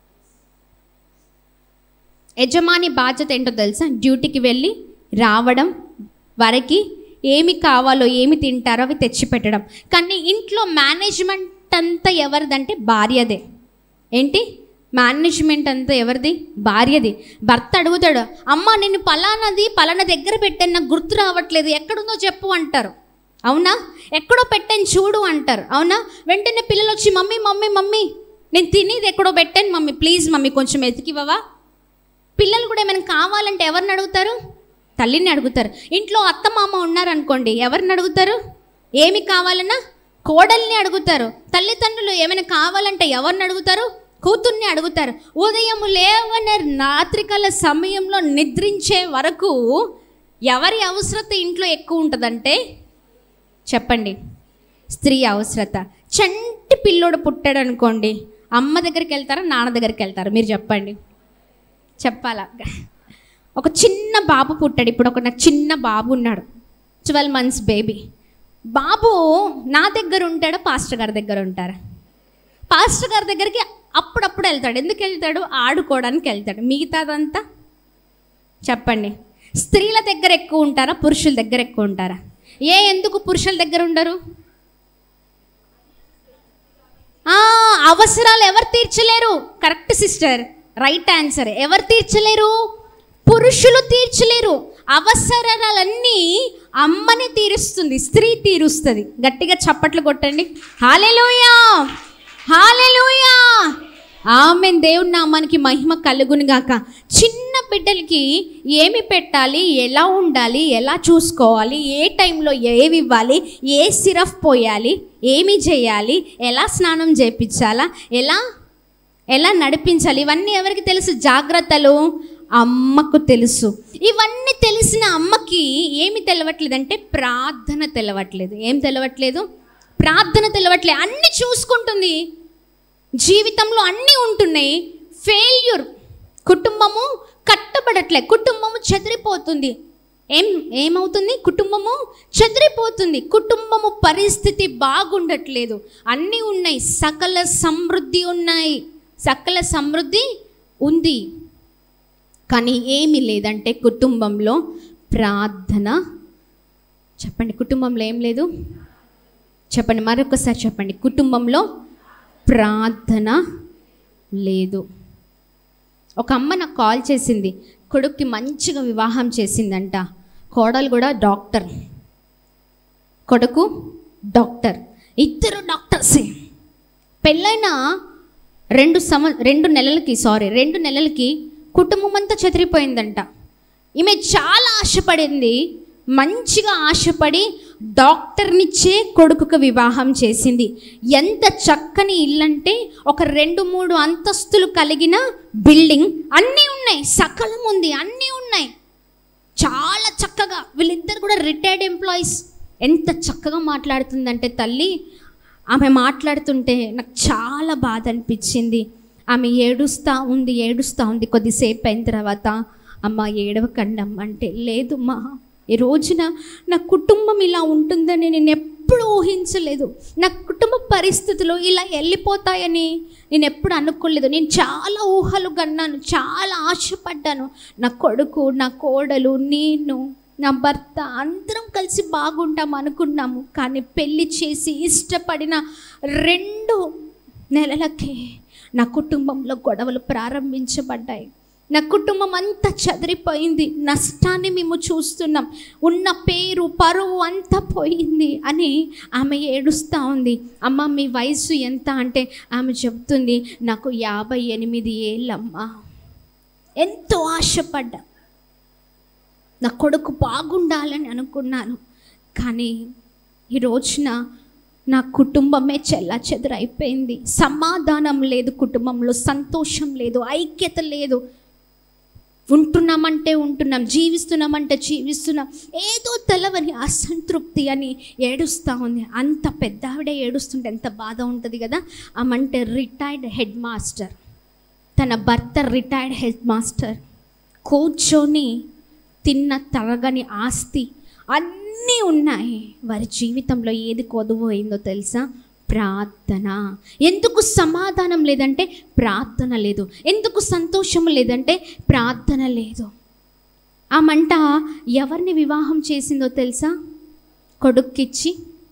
యజమాని బాధ్యత ఏంటో తెలుసా డ్యూటీకి వెళ్ళి రావడం వరకు ఏమి కావాలో ఏమి తింటారో అవి తెచ్చిపెట్టడం కానీ ఇంట్లో మేనేజ్మెంట్ అంతా ఎవరిదంటే భార్యదే ఏంటి మేనేజ్మెంట్ అంతా ఎవరిది భార్యది భర్త అడుగుతాడు అమ్మ నేను పలానాది పలానా దగ్గర పెట్టాను నాకు గుర్తు రావట్లేదు ఎక్కడుందో చెప్పు అంటారు అవునా ఎక్కడో పెట్టాను చూడు అంటారు అవునా వెంటనే పిల్లలు వచ్చి మమ్మీ మమ్మీ మమ్మీ నేను తినేది ఎక్కడో పెట్టాను మమ్మీ ప్లీజ్ మమ్మీ కొంచెం ఎతికివవా పిల్లలు కూడా ఏమైనా కావాలంటే ఎవరిని అడుగుతారు తల్లిని అడుగుతారు ఇంట్లో అత్త మామ ఉన్నారనుకోండి ఎవరిని అడుగుతారు ఏమి కావాలన్నా కోడల్ని అడుగుతారు తల్లిదండ్రులు ఏమైనా కావాలంటే ఎవరిని అడుగుతారు కూతుర్ని అడుగుతారు ఉదయం లేవన రాత్రికాల సమయంలో నిద్రించే వరకు ఎవరి అవసరత ఇంట్లో ఎక్కువ ఉంటుందంటే చెప్పండి స్త్రీ అవసరత చంటి పిల్లోడు పుట్టాడు అనుకోండి అమ్మ దగ్గరికి వెళ్తారా నాన్న దగ్గరికి వెళ్తారా మీరు చెప్పండి చెప్పాలా ఒక చిన్న బాబు పుట్టాడు ఇప్పుడు ఒక నాకు చిన్న బాబు ఉన్నాడు ట్వెల్వ్ మంత్స్ బేబీ బాబు నా దగ్గర ఉంటాడా పాస్టర్ గారి దగ్గర ఉంటారా పాస్టర్ గారి దగ్గరికి అప్పుడప్పుడు వెళ్తాడు ఎందుకు వెళ్తాడు ఆడుకోవడానికి వెళ్తాడు మిగతాదంతా చెప్పండి స్త్రీల దగ్గర ఎక్కువ ఉంటారా పురుషుల దగ్గర ఎక్కువ ఉంటారా ఏ ఎందుకు పురుషుల దగ్గర ఉండరు ఆ, అవసరాలు ఎవరు తీర్చలేరు కరెక్ట్ సిస్టర్ రైట్ ఆన్సర్ ఎవరు తీర్చలేరు పురుషులు తీర్చలేరు అవసరాలన్నీ అమ్మనే తీరుస్తుంది స్త్రీ తీరుస్తుంది గట్టిగా చప్పట్లు కొట్టండి హాలెలూయా హాలెలూయా ఆమె దేవుని నామానికి మహిమ కలుగును గాక చిన్న బిడ్డలకి ఏమి పెట్టాలి ఎలా ఉండాలి ఎలా చూసుకోవాలి ఏ టైంలో ఏవి ఇవ్వాలి ఏ సిరఫ్ పోయాలి ఏమి చేయాలి ఎలా స్నానం చేయించాలా ఎలా ఎలా నడిపించాలి ఇవన్నీ ఎవరికి తెలుసు జాగ్రత్తలు అమ్మకు తెలుసు ఇవన్నీ తెలిసిన అమ్మకి ఏమి తెలవట్లేదంటే ప్రార్థన తెలవట్లేదు ఏం తెలవట్లేదు ప్రార్థన తెలవట్లేదు అన్ని చూసుకుంటుంది జీవితంలో అన్నీ ఉంటున్నాయి ఫెయిల్యూర్ కుటుంబము కట్టబడట్లే కుటుంబము చెదిరిపోతుంది ఏం ఏమవుతుంది కుటుంబము చెదిరిపోతుంది కుటుంబము పరిస్థితి బాగుండట్లేదు అన్నీ ఉన్నాయి సకల సమృద్ధి ఉన్నాయి సకల సమృద్ధి ఉంది కానీ ఏమీ లేదంటే కుటుంబంలో ప్రార్థన చెప్పండి కుటుంబంలో ఏం లేదు చెప్పండి మరొకసారి చెప్పండి కుటుంబంలో ప్రార్థన లేదు ఒక అమ్మ నాకు కాల్ చేసింది కొడుక్కి మంచిగా వివాహం చేసిందంట కోడలు కూడా డాక్టర్ కొడుకు డాక్టర్ ఇద్దరు డాక్టర్సే పెళ్ళైన రెండు సమ రెండు నెలలకి సారీ రెండు నెలలకి కుటుంబం అంతా చెదిరిపోయిందంట ఈమె చాలా ఆశపడింది మంచిగా ఆశపడి డాక్టర్నిచ్చే కొడుకుకు వివాహం చేసింది ఎంత చక్కని ఇల్లంటే ఒక రెండు మూడు అంతస్తులు కలిగిన బిల్డింగ్ అన్నీ ఉన్నాయి సకలం ఉంది అన్నీ ఉన్నాయి చాలా చక్కగా వీళ్ళిద్దరు కూడా రిటైర్డ్ ఎంప్లాయీస్ ఎంత చక్కగా మాట్లాడుతుందంటే తల్లి ఆమె మాట్లాడుతుంటే నాకు చాలా బాధ అనిపించింది ఆమె ఏడుస్తూ ఉంది ఏడుస్తూ ఉంది కొద్దిసేపు అయిన తర్వాత అమ్మ ఏడవకండం అంటే లేదు మా ఈ రోజున నా కుటుంబం ఇలా ఉంటుందని నేను ఎప్పుడు ఊహించలేదు నా కుటుంబ పరిస్థితులు ఇలా వెళ్ళిపోతాయని నేను ఎప్పుడు అనుకోలేదు నేను చాలా ఊహలు కన్నాను చాలా ఆశపడ్డాను నా కొడుకు నా కోడలు నేను నా భర్త అందరం కలిసి బాగుంటాం అనుకున్నాము కానీ పెళ్లి చేసి ఇష్టపడిన రెండు నెలలకే నా కుటుంబంలో గొడవలు ప్రారంభించబడ్డాయి నా కుటుంబం అంతా చదిరిపోయింది నష్టాన్ని మేము చూస్తున్నాం ఉన్న పేరు పరువు అంతా పోయింది అని ఆమె ఏడుస్తూ ఉంది అమ్మ మీ వయసు ఎంత అంటే ఆమె చెప్తుంది నాకు యాభై ఎనిమిది ఏళ్ళమ్మా ఎంతో ఆశపడ్డా నా కొడుకు బాగుండాలని అనుకున్నాను కానీ ఈ రోజున నా కుటుంబమే చెల్లా చెదరైపోయింది సమాధానం లేదు కుటుంబంలో సంతోషం లేదు ఐక్యత లేదు ఉంటున్నామంటే ఉంటున్నాం జీవిస్తున్నామంటే జీవిస్తున్నాం ఏదో తెలవని అసంతృప్తి అని ఏడుస్తూ ఉంది అంత పెద్ద ఆవిడ ఏడుస్తుంటే ఎంత బాధ ఉంటుంది కదా ఆమంటే రిటైర్డ్ హెడ్ మాస్టర్ తన భర్త రిటైర్డ్ హెడ్ మాస్టర్ కూర్చొని తిన్న తరగని ఆస్తి అన్నీ ఉన్నాయి వారి జీవితంలో ఏది కొదువైందో తెలుసా ప్రార్థన ఎందుకు సమాధానం లేదంటే ప్రార్థన లేదు ఎందుకు సంతోషం లేదంటే ప్రార్థన లేదు ఆ మంట ఎవరిని వివాహం చేసిందో తెలుసా కొడుక్కిచ్చి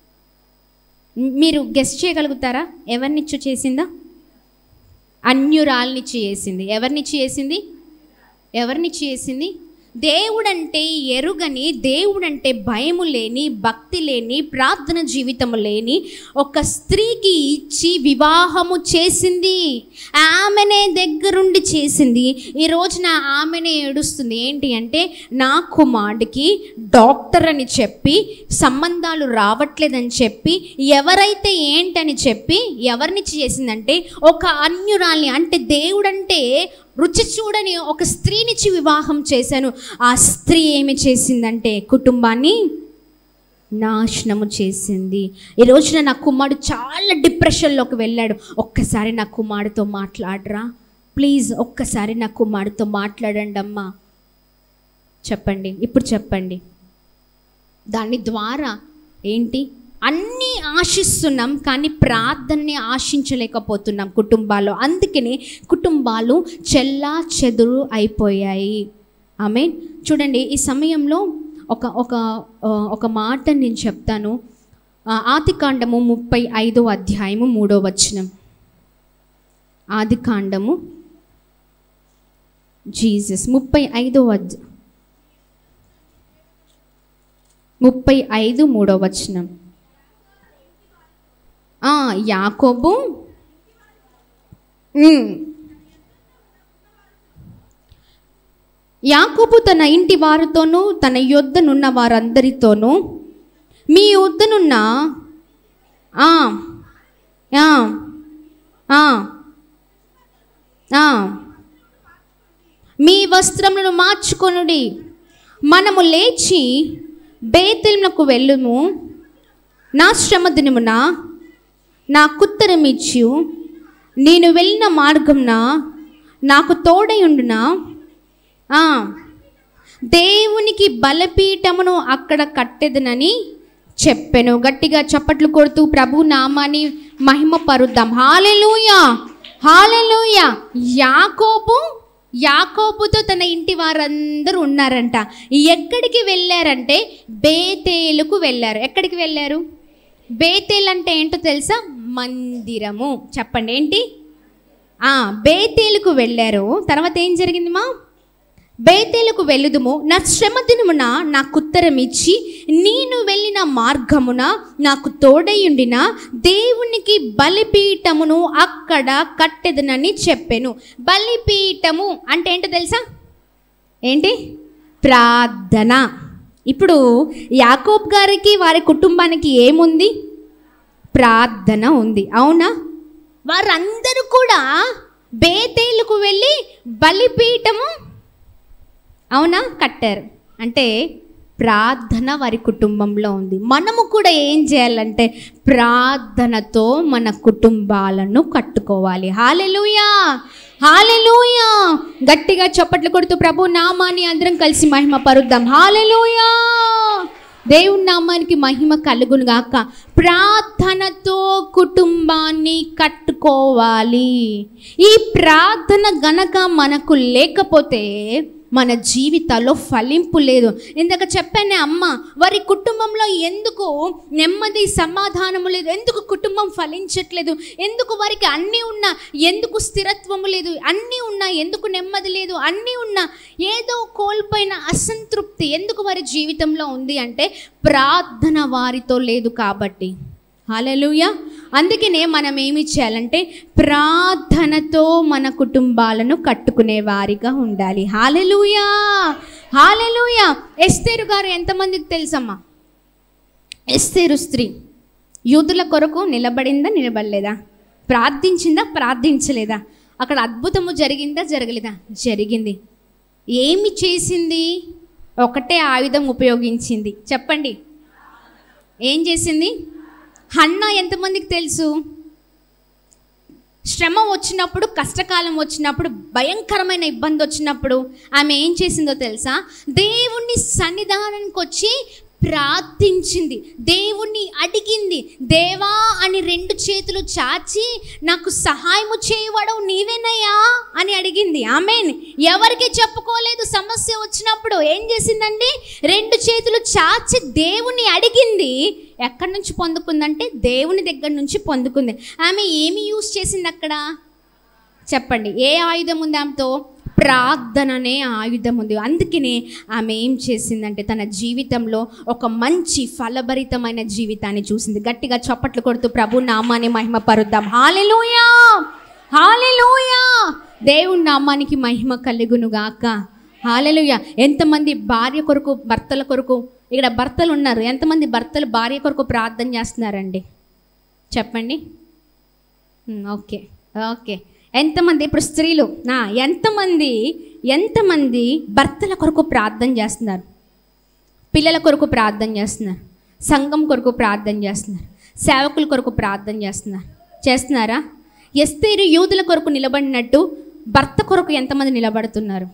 మీరు గెస్ట్ చేయగలుగుతారా ఎవరినిచ్చు చేసిందా అన్యురాల్నిచ్చి చేసింది ఎవరినిచ్చి చేసింది ఎవరినిచ్చి చేసింది దేవుడంటే ఎరుగని దేవుడంటే భయము లేని భక్తి లేని ప్రార్థన జీవితము లేని ఒక స్త్రీకి ఇచ్చి వివాహము చేసింది ఆమెనే దగ్గరుండి చేసింది ఈ రోజున ఆమెనే ఏడుస్తుంది ఏంటి అంటే నా కుమారుడికి డాక్టర్ అని చెప్పి సంబంధాలు రావట్లేదని చెప్పి ఎవరైతే ఏంటని చెప్పి ఎవరిని చేసిందంటే ఒక అన్యురాల్ని అంటే దేవుడంటే రుచి చూడని ఒక స్త్రీనిచ్చి వివాహం చేశాను ఆ స్త్రీ ఏమి చేసిందంటే కుటుంబాన్ని నాశనము చేసింది ఈ రోజున నా కుమారుడు చాలా డిప్రెషన్లోకి వెళ్ళాడు ఒక్కసారి నా కుమారుడితో మాట్లాడరా ప్లీజ్ ఒక్కసారి నా కుమారుడితో మాట్లాడండి అమ్మా చెప్పండి ఇప్పుడు చెప్పండి దాని ద్వారా ఏంటి అన్నీ ఆశిస్తున్నాం కానీ ప్రార్థనని ఆశించలేకపోతున్నాం కుటుంబాల్లో అందుకనే కుటుంబాలు చెల్లా చెదురు అయిపోయాయి ఆమె చూడండి ఈ సమయంలో ఒక ఒక ఆ, ఒక మాట నేను చెప్తాను ఆ, ఆదికాండము ముప్పై ఐదో అధ్యాయము మూడో వచనం ఆదికాండము జీసస్ ముప్పై ఐదో అధ్య ముప్పై ఐదు మూడో వచనం ఆ, యాకోబు ఉమ్. యాకోబు తన ఇంటి వారితోనూ తన యొద్దనున్న వారందరితోనూ మీ యొద్దనున్న ఆ, ఆ, ఆ, ఆ, మీ వస్త్రములను మార్చుకొనుడి మనము లేచి బేతెల్మునకు వెళ్ళుము నా శ్రమ దినమున నా కుత్తరమిచ్చు నేను వెళ్ళిన మార్గంన నాకు తోడయుండునా ఆ, దేవునికి బలపీఠమును అక్కడ కట్టెదనని చెప్పెను గట్టిగా చప్పట్లు కొడుతూ ప్రభు నామాన్ని మహిమ పరుద్దాం హాలెలూయా హాలెలూయా యాకోబు యాకోబుతో తన ఇంటి వారందరూ ఉన్నారంట ఎక్కడికి వెళ్ళారంటే బేతేలుకు వెళ్ళారు ఎక్కడికి వెళ్ళారు బేతేల్ అంటే ఏంటో తెలుసా మందిరము చెప్పండి ఏంటి ఆ బేతేలుకు వెళ్ళారు తర్వాత ఏం జరిగింది మా బేతేలకు వెళ్ళుదుము నా శ్రమ దినమున నాకు ఉత్తరం ఇచ్చి నేను వెళ్ళిన మార్గమున నాకు తోడయుండిన దేవునికి బలిపీఠమును అక్కడ కట్టెదనని చెప్పెను బలిపీఠము అంటే ఏంటో తెలుసా ఏంటి ప్రార్థన ఇప్పుడు యాకోబ్ గారికి వారి కుటుంబానికి ఏముంది ప్రార్థన ఉంది అవునా వారందరూ కూడా బేతేలుకు వెళ్ళి బలిపీఠము అవునా కట్టారు అంటే ప్రార్థన వారి కుటుంబంలో ఉంది మనము కూడా ఏం చేయాలంటే ప్రార్థనతో మన కుటుంబాలను కట్టుకోవాలి హాలెలూయా హాలెలూయా గట్టిగా చప్పట్లు కొడుతూ ప్రభు నామాన్ని అందరం కలిసి మహిమ పరుద్దాం హాలెలూయా దేవుని నామానికి మహిమ కలుగును గాక ప్రార్థనతో కుటుంబాన్ని కట్టుకోవాలి ఈ ప్రార్థన గనక మనకు లేకపోతే మన జీవితాల్లో ఫలింపు లేదు ఇందాక చెప్పానే అమ్మ వారి కుటుంబంలో ఎందుకు నెమ్మది సమాధానము లేదు ఎందుకు కుటుంబం ఫలించట్లేదు ఎందుకు వారికి అన్నీ ఉన్నా ఎందుకు స్థిరత్వము లేదు అన్నీ ఉన్నా ఎందుకు నెమ్మది లేదు అన్నీ ఉన్నా ఏదో కోల్పోయిన అసంతృప్తి ఎందుకు వారి జీవితంలో ఉంది అంటే ప్రార్థన వారితో లేదు కాబట్టి హాలలుయ అందుకనే మనం ఏమి చేయాలంటే ప్రార్థనతో మన కుటుంబాలను కట్టుకునే వారిగా ఉండాలి హాలలుయా హాలలుయా ఎస్తేరు గారు ఎంతమందికి తెలుసమ్మా ఎస్తేరు స్త్రీ యూదుల కొరకు నిలబడిందా నిలబడలేదా ప్రార్థించిందా ప్రార్థించలేదా అక్కడ అద్భుతము జరిగిందా జరగలేదా జరిగింది ఏమి చేసింది ఒకటే ఆయుధం ఉపయోగించింది చెప్పండి ఏం చేసింది హన్నా ఎంతమందికి తెలుసు శ్రమ వచ్చినప్పుడు కష్టకాలం వచ్చినప్పుడు భయంకరమైన ఇబ్బంది వచ్చినప్పుడు ఆమె ఏం చేసిందో తెలుసా దేవుణ్ణి సన్నిధానానికి వచ్చి ప్రార్థించింది దేవుణ్ణి అడిగింది దేవా అని రెండు చేతులు చాచి నాకు సహాయము చేయవాడు నీవేనయ్యా అని అడిగింది ఆమెన్ ఎవరికి చెప్పుకోలేదు సమస్య వచ్చినప్పుడు ఏం చేసిందండి రెండు చేతులు చాచి దేవుణ్ణి అడిగింది ఎక్కడి నుంచి పొందుకుందంటే దేవుని దగ్గర నుంచి పొందుకుంది ఆమె ఏమి యూజ్ చేసింది అక్కడ చెప్పండి ఏ ఆయుధం ఉంది ఆమెతో ప్రార్థన అనే ఆయుధం ఉంది అందుకనే ఆమె ఏం చేసిందంటే తన జీవితంలో ఒక మంచి ఫలభరితమైన జీవితాన్ని చూసింది గట్టిగా చప్పట్లు కొడుతూ ప్రభు నామాన్ని మహిమ పరుద్దాం హాలెలూయా హాలెలూయా దేవుని నామానికి మహిమ కలుగును గాక హాలెలుయ ఎంతమంది భార్య కొరకు భర్తల కొరకు ఇక్కడ భర్తలు ఉన్నారు ఎంతమంది భర్తలు భార్య కొరకు ప్రార్థన చేస్తున్నారండి చెప్పండి ఉమ్, ఓకే ఓకే ఎంతమంది ఇప్పుడు స్త్రీలు నా ఎంతమంది ఎంతమంది భర్తల కొరకు ప్రార్థన చేస్తున్నారు పిల్లల కొరకు ప్రార్థన చేస్తున్నారు సంఘం కొరకు ప్రార్థన చేస్తున్నారు సేవకుల కొరకు ప్రార్థన చేస్తున్నారు చేస్తున్నారా ఎస్తేరు యూదుల కొరకు నిలబడినట్టు భర్త కొరకు ఎంతమంది నిలబడుతున్నారు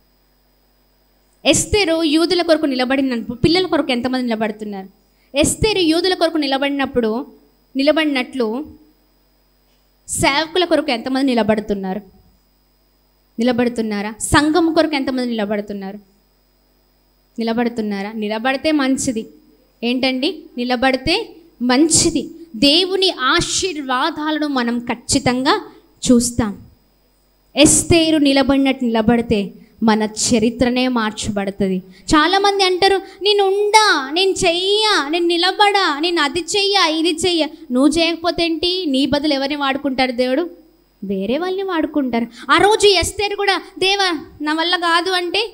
ఎస్తేరు యూదుల కొరకు నిలబడినప్పుడు పిల్లల కొరకు ఎంతమంది నిలబడుతున్నారు ఎస్తేరు యూదుల కొరకు నిలబడినప్పుడు నిలబడినట్లు సేవకుల కొరకు ఎంతమంది నిలబడుతున్నారు నిలబడుతున్నారా సంఘం కొరకు ఎంతమంది నిలబడుతున్నారు నిలబడుతున్నారా నిలబడితే మంచిది ఏంటండి నిలబడితే మంచిది దేవుని ఆశీర్వాదాలను మనం ఖచ్చితంగా చూస్తాం ఎస్తేరు నిలబడినట్టు నిలబడితే మన చరిత్రనే మార్చబడుతుంది చాలామంది అంటారు నేను ఉండా నేను చెయ్యా నేను నిలబడా నేను అది చెయ్యా ఇది చెయ్య నువ్వు చేయకపోతే ఏంటి నీ బదులు ఎవరిని వాడుకుంటాడు దేవుడు వేరే వాళ్ళని వాడుకుంటారు ఆ రోజు ఎస్తేరు కూడా దేవా నా వల్ల కాదు అంటే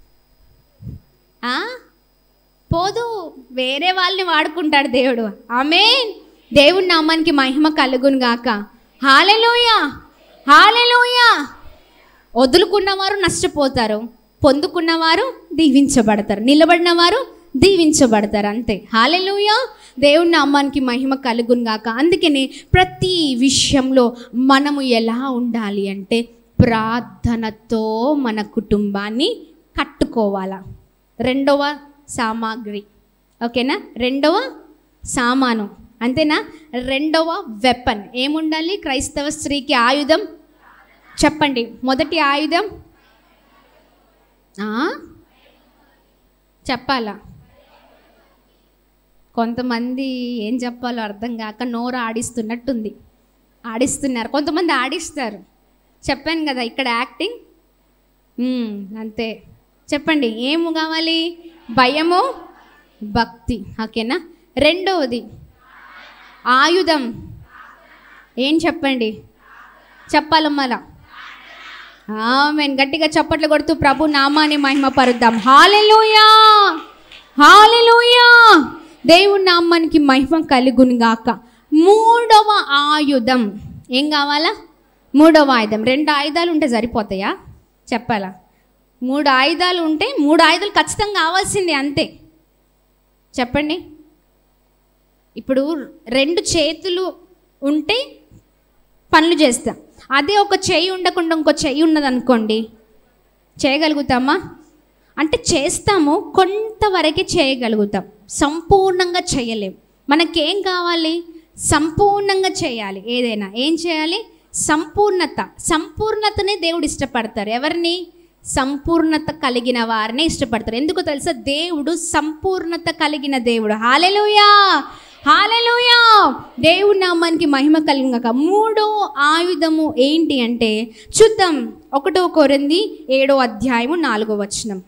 ఆ? పోదు వేరే వాళ్ళని వాడుకుంటాడు దేవుడు ఆమె దేవుడి నామానికి మహిమ కలుగును గాక హాలెలోయ హాలెలోయ వదులుకున్నవారు నష్టపోతారు పొందుకున్నవారు దీవించబడతారు నిలబడిన వారు దీవించబడతారు అంతే హాలెలుయ దేవుని నామానికి మహిమ కలుగును గాక అందుకనే ప్రతి విషయంలో మనము ఎలా ఉండాలి అంటే ప్రార్థనతో మన కుటుంబాన్ని కట్టుకోవాలా రెండవ సామాగ్రి ఓకేనా రెండవ సామాను అంతేనా రెండవ వెపన్ ఏముండాలి క్రైస్తవ స్త్రీకి ఆయుధం చెప్పండి మొదటి ఆయుధం ఆ? చెప్పాలా కొంతమంది ఏం చెప్పాలో అర్థం కాక నోరు ఆడిస్తున్నట్టుంది ఆడిస్తున్నారు కొంతమంది ఆడిస్తారు చెప్పాను కదా ఇక్కడ యాక్టింగ్ మ్మ్, అంతే చెప్పండి ఏము కావాలి భయము భక్తి ఓకేనా రెండవది ఆయుధం ఏం చెప్పండి చెప్పాలమ్మలా ఆమెన్ గట్టిగా చప్పట్లు కొడుతూ ప్రభు నామాన్ని మహిమ పరుద్దాం హాలెలూయా హాలెలూయా దేవుడి నామానికి మహిమ కలుగును గాక మూడవ ఆయుధం ఏం కావాలా మూడవ ఆయుధం రెండు ఆయుధాలు ఉంటే సరిపోతాయా చెప్పాలా మూడు ఆయుధాలు ఉంటే మూడు ఆయుధాలు ఖచ్చితంగా కావాల్సిందే అంతే చెప్పండి ఇప్పుడు రెండు చేతులు ఉంటే పనులు చేస్తాం అదే ఒక చెయ్యి ఉండకుండా ఇంకో చెయ్యి ఉన్నదనుకోండి చేయగలుగుతామా అంటే చేస్తాము కొంతవరకే చేయగలుగుతాం సంపూర్ణంగా చేయలేం మనకేం కావాలి సంపూర్ణంగా చేయాలి ఏదైనా ఏం చేయాలి సంపూర్ణత సంపూర్ణతనే దేవుడు ఇష్టపడతారు ఎవరిని సంపూర్ణత కలిగిన వారిని ఇష్టపడతారు ఎందుకు తెలుసా దేవుడు సంపూర్ణత కలిగిన దేవుడు హాలెలుయా హాలెలుయా దేవుడి నామానికి మహిమ కలిగిన మూడో ఆయుధము ఏంటి అంటే చూద్దాం ఒకటో కొరింది ఏడో అధ్యాయము నాలుగో వచనం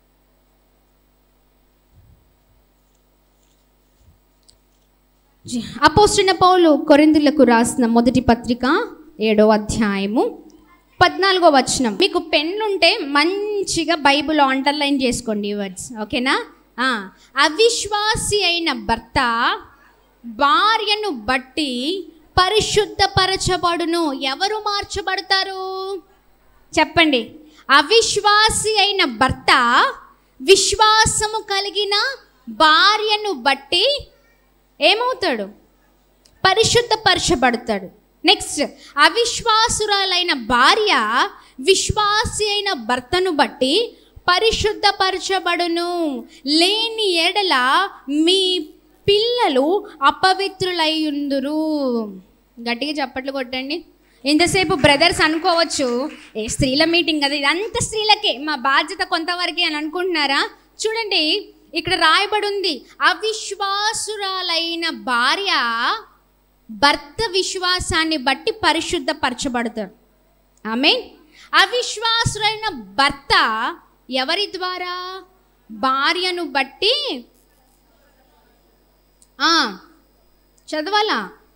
అపోస్తున్న పౌలు కొరిందులకు రాసిన మొదటి పత్రిక ఏడో అధ్యాయము పద్నాలుగో వచనం మీకు పెన్నుంటే మంచిగా బైబిల్ అండర్లైన్ చేసుకోండి ఈ వర్డ్స్ ఓకేనా ఆ, అవిశ్వాసి అయిన భర్త భార్యను బట్టి పరిశుద్ధపరచబడును ఎవరు మార్చబడతారు చెప్పండి అవిశ్వాసి అయిన భర్త విశ్వాసము కలిగిన భార్యను బట్టి ఏమవుతాడు పరిశుద్ధపరచబడతాడు నెక్స్ట్ అవిశ్వాసురాలైన భార్య విశ్వాసి అయిన భర్తను బట్టి పరిశుద్ధపరచబడును లేని ఎడల మీ పిల్లలు అపవిత్రులయ్యుందురు గట్టిగా చప్పట్లు కొట్టండి ఇంతసేపు బ్రదర్స్ అనుకోవచ్చు ఏ స్త్రీల మీటింగ్ కదా ఇదంతా స్త్రీలకే మా బాధ్యత కొంతవరకే అని అనుకుంటున్నారా చూడండి ఇక్కడ రాయబడి ఉంది అవిశ్వాసురాలైన భార్య భర్త విశ్వాసాన్ని బట్టి పరిశుద్ధపరచబడతాడు ఆమె అవిశ్వాసులైన భర్త ఎవరి ద్వారా భార్యను బట్టి ఆ, చదవాలా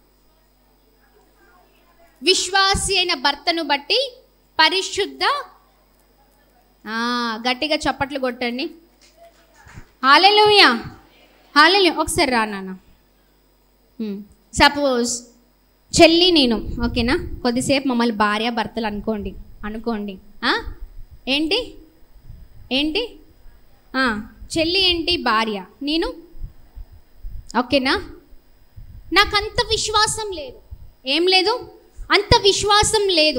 విశ్వాసి అయిన భర్తను బట్టి పరిశుద్ధ ఆ, గట్టిగా చప్పట్లు కొట్టండి హాలెలుయా హాలెలు ఒకసారి రా నాన్న సపోజ్ చెల్లి నేను ఓకేనా కొద్దిసేపు మమ్మల్ని భార్య భర్తలు అనుకోండి అనుకోండి ఆ? ఏంటి ఏంటి ఆ, చెల్లి ఏంటి భార్య నేను ఓకేనా నాకు అంత విశ్వాసం లేదు ఏం లేదు అంత విశ్వాసం లేదు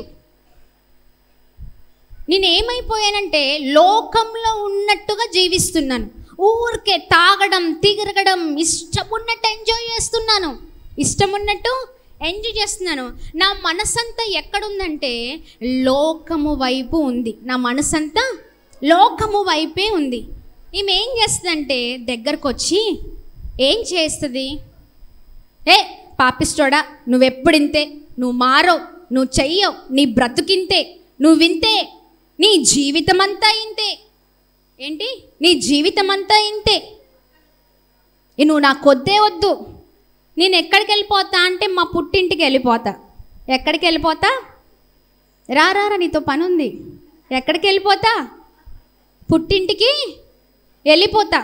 నేను ఏమైపోయానంటే లోకంలో ఉన్నట్టుగా జీవిస్తున్నాను ఊరికే తాగడం తిరగడం ఇష్టం ఉన్నట్టు ఎంజాయ్ చేస్తున్నాను ఇష్టం ఉన్నట్టు ఎంజాయ్ చేస్తున్నాను నా మనసంతా ఎక్కడుందంటే లోకము వైపు ఉంది నా మనసంతా లోకము వైపే ఉంది ఈమె ఏం చేస్తుందంటే దగ్గరకు వచ్చి ఏం చేస్తుంది ఏ పాపిస్తోడా నువ్వెప్పుడింతే నువ్వు మారవు నువ్వు చెయ్యవు నీ బ్రతుకింతే నువ్వు వింతే నీ జీవితం అంతా ఇంతే ఏంటి నీ జీవితం అంతా ఇంతే ఏ నువ్వు నాకు వద్దే వద్దు నేను ఎక్కడికి వెళ్ళిపోతా అంటే మా పుట్టింటికి వెళ్ళిపోతా ఎక్కడికి వెళ్ళిపోతా రా రా రా, నీతో పని ఉంది ఎక్కడికి వెళ్ళిపోతా పుట్టింటికి వెళ్ళిపోతా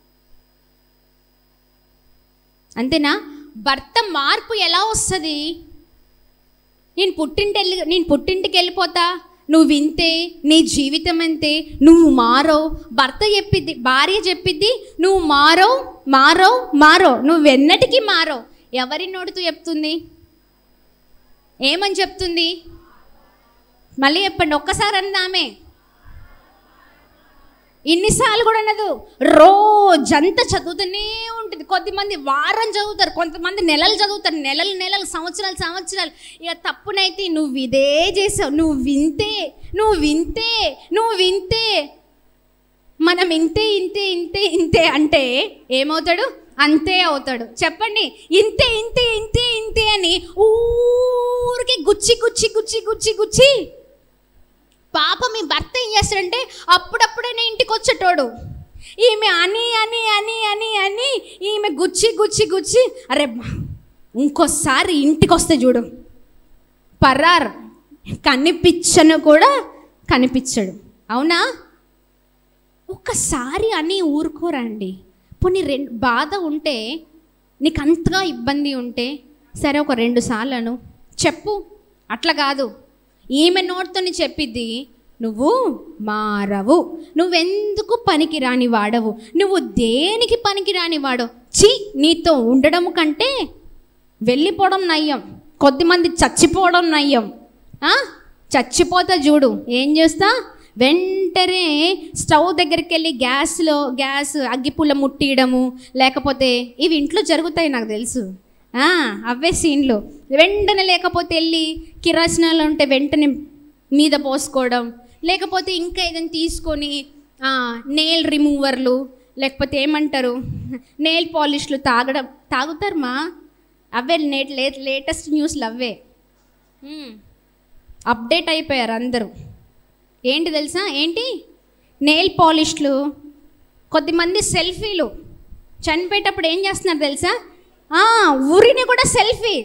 అంతేనా భర్త మార్పు ఎలా వస్తుంది నేను పుట్టింటి వెళ్ళి నేను పుట్టింటికి వెళ్ళిపోతా నువ్వు వింతే నీ జీవితం అంతే నువ్వు మారో భర్త చెప్పిద్ది భార్య చెప్పిద్ది నువ్వు మారో మారో మారో నువ్వు ఎన్నటికీ మారో ఎవరి నోటితో చెప్తుంది ఏమని చెప్తుంది మళ్ళీ చెప్పండి ఒక్కసారి అందామే ఇన్నిసార్లు కూడా అనదు రోజంతా చదువుతూనే ఉంటుంది కొద్దిమంది వారం చదువుతారు కొంతమంది నెలలు చదువుతారు నెలలు నెలలు సంవత్సరాలు సంవత్సరాలు ఇక తప్పునైతే నువ్వు ఇదే చేసావు నువ్వు వింతే నువ్వు వింతే నువ్వు వింతే మనం ఇంతే ఇంతే ఇంతే ఇంతే అంటే ఏమవుతాడు అంతే అవుతాడు చెప్పండి ఇంతే ఇంతే ఇంతే ఇంతే అని ఊరికి గుచ్చి గుచ్చి గుచ్చి గుచ్చి గుచ్చి పాప మీ భర్త ఏం చేస్తాడంటే అప్పుడప్పుడైనా ఇంటికి వచ్చేటోడు ఈమె అని అని అని అని అని ఈమె గుచ్చి గుచ్చి గుచ్చి అరే బా, ఇంకోసారి ఇంటికి వస్తే చూడు పరార్ కనిపించను కూడా కనిపించడు అవునా ఒక్కసారి అని ఊరుకోరండి పోనీ రెండు బాధ ఉంటే నీకు అంతగా ఇబ్బంది ఉంటే సరే ఒక రెండు సార్లను చెప్పు అట్లా కాదు ఈమె నోటితోని చెప్పిద్ది నువ్వు మారవు నువ్వెందుకు పనికి రాని వాడవు నువ్వు దేనికి పనికి రాని వాడవు చి నీతో ఉండడం కంటే వెళ్ళిపోవడం నయ్యం కొద్దిమంది చచ్చిపోవడం నయ్యం ఆ? చచ్చిపోతా చూడు ఏం చేస్తా వెంటనే స్టవ్ దగ్గరికి వెళ్ళి గ్యాస్లో గ్యాస్ అగ్గిపుల్ల ముట్టియడము లేకపోతే ఇవి ఇంట్లో జరుగుతాయి నాకు తెలుసు ఆ, అవే సీన్లు వెంటనే లేకపోతే వెళ్ళి కిరాసనాలు ఉంటే వెంటనే మీద పోసుకోవడం లేకపోతే ఇంకా ఏదైనా తీసుకొని నెయిల్ రిమూవర్లు లేకపోతే ఏమంటారు నెయిల్ పాలిష్లు తాగడం తాగుతారు మా అవే నేట్ లే లేటెస్ట్ న్యూస్లు అవే మ్మ్. అప్డేట్ అయిపోయారు అందరూ ఏంటి తెలుసా ఏంటి నెయిల్ పాలిష్లు కొద్దిమంది సెల్ఫీలు చనిపోయేటప్పుడు ఏం చేస్తున్నారు తెలుసా ఆ, ఊరిని కూడా సెల్ఫీ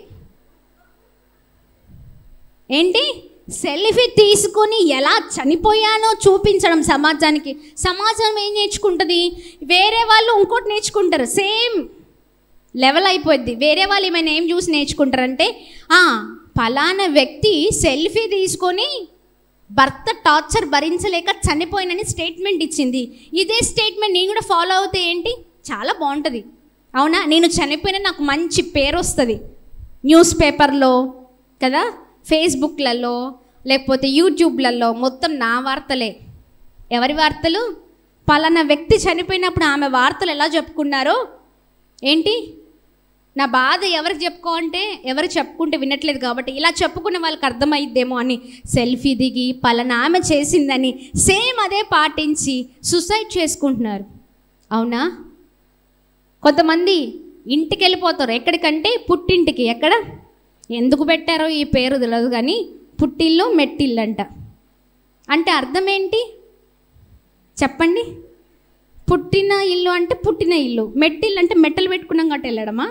ఏంటి సెల్ఫీ తీసుకొని ఎలా చనిపోయానో చూపించడం సమాజానికి సమాజం ఏం నేర్చుకుంటుంది వేరే వాళ్ళు ఇంకోటి నేర్చుకుంటారు సేమ్ లెవెల్ అయిపోద్ది వేరే వాళ్ళు ఏమైనా ఏం చూసి నేర్చుకుంటారంటే "ఆ, ఫలానా వ్యక్తి సెల్ఫీ తీసుకొని భర్త టార్చర్ భరించలేక చనిపోయినని స్టేట్మెంట్ ఇచ్చింది ఇదే స్టేట్మెంట్ నేను కూడా ఫాలో అవుతే ఏంటి చాలా బాగుంటుంది అవునా నేను చనిపోయిన నాకు మంచి పేరు వస్తుంది న్యూస్ పేపర్లో కదా ఫేస్బుక్లలో లేకపోతే యూట్యూబ్లలో మొత్తం నా వార్తలే ఎవరి వార్తలు పలానా వ్యక్తి చనిపోయినప్పుడు ఆమె వార్తలు ఎలా చెప్పుకున్నారో ఏంటి నా బాధ ఎవరికి చెప్పుకో అంటే ఎవరు చెప్పుకుంటే వినట్లేదు కాబట్టి ఇలా చెప్పుకునే వాళ్ళకి అర్థమైద్దేమో అని సెల్ఫీ దిగి పలానా ఆమె చేసిందని సేమ్ అదే పాటించి సూసైడ్ చేసుకుంటున్నారు అవునా కొంతమంది ఇంటికి వెళ్ళిపోతారు ఎక్కడికంటే పుట్టింటికి ఎక్కడ ఎందుకు పెట్టారో ఈ పేరు తెలియదు కానీ పుట్టిల్లు మెట్టిల్లు అంట అంటే అర్థం ఏంటి చెప్పండి పుట్టిన ఇల్లు అంటే పుట్టిన ఇల్లు మెట్టిల్లు అంటే మెట్టలు పెట్టుకున్నాం కాబట్టి వెళ్ళడమా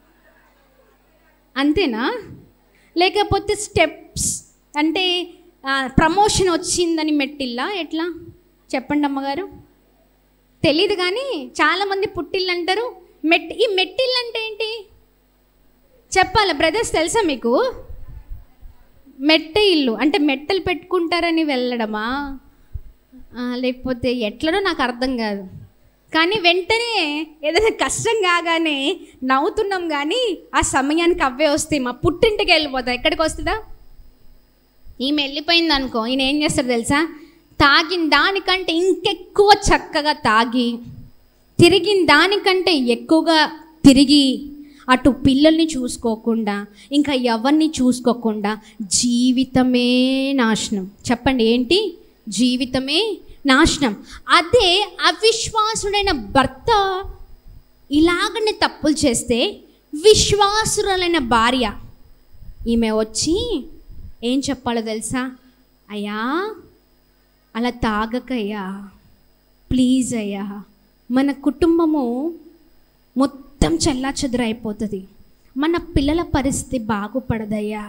అంతేనా లేకపోతే స్టెప్స్ అంటే ప్రమోషన్ వచ్చిందని మెట్టిల్లా ఎట్లా చెప్పండి అమ్మగారు తెలీదు కానీ చాలామంది పుట్టిల్లు అంటారు మెట్ ఈ మెట్టిల్లు అంటే ఏంటి చెప్పాలి బ్రదర్స్ తెలుసా మీకు మెట్ట ఇల్లు అంటే మెట్టలు పెట్టుకుంటారని వెళ్ళడమా ఆ, లేకపోతే ఎట్లనో నాకు అర్థం కాదు కానీ వెంటనే ఏదైనా కష్టం కాగానే నవ్వుతున్నాం కానీ ఆ సమయానికి అవే వస్తాయి మా పుట్టింటికి వెళ్ళిపోతా ఎక్కడికి వస్తుందా ఈమె వెళ్ళిపోయింది అనుకో ఈయన ఏం చేస్తాడు తెలుసా తాగిన దానికంటే ఇంకెక్కువ చక్కగా తాగి తిరిగిన దానికంటే ఎక్కువగా తిరిగి అటు పిల్లల్ని చూసుకోకుండా ఇంకా ఎవరిని చూసుకోకుండా జీవితమే నాశనం చెప్పండి ఏంటి జీవితమే నాశనం అదే అవిశ్వాసుడైన భర్త ఇలాగనే తప్పులు చేస్తే విశ్వాసురాలైన భార్య ఈమె వచ్చి ఏం చెప్పాలో తెలుసా అయ్యా అలా తాగకయ్యా ప్లీజ్ అయ్యా మన కుటుంబము మొత్తం చెల్లా అయిపోతుంది మన పిల్లల పరిస్థితి బాగుపడదయ్యా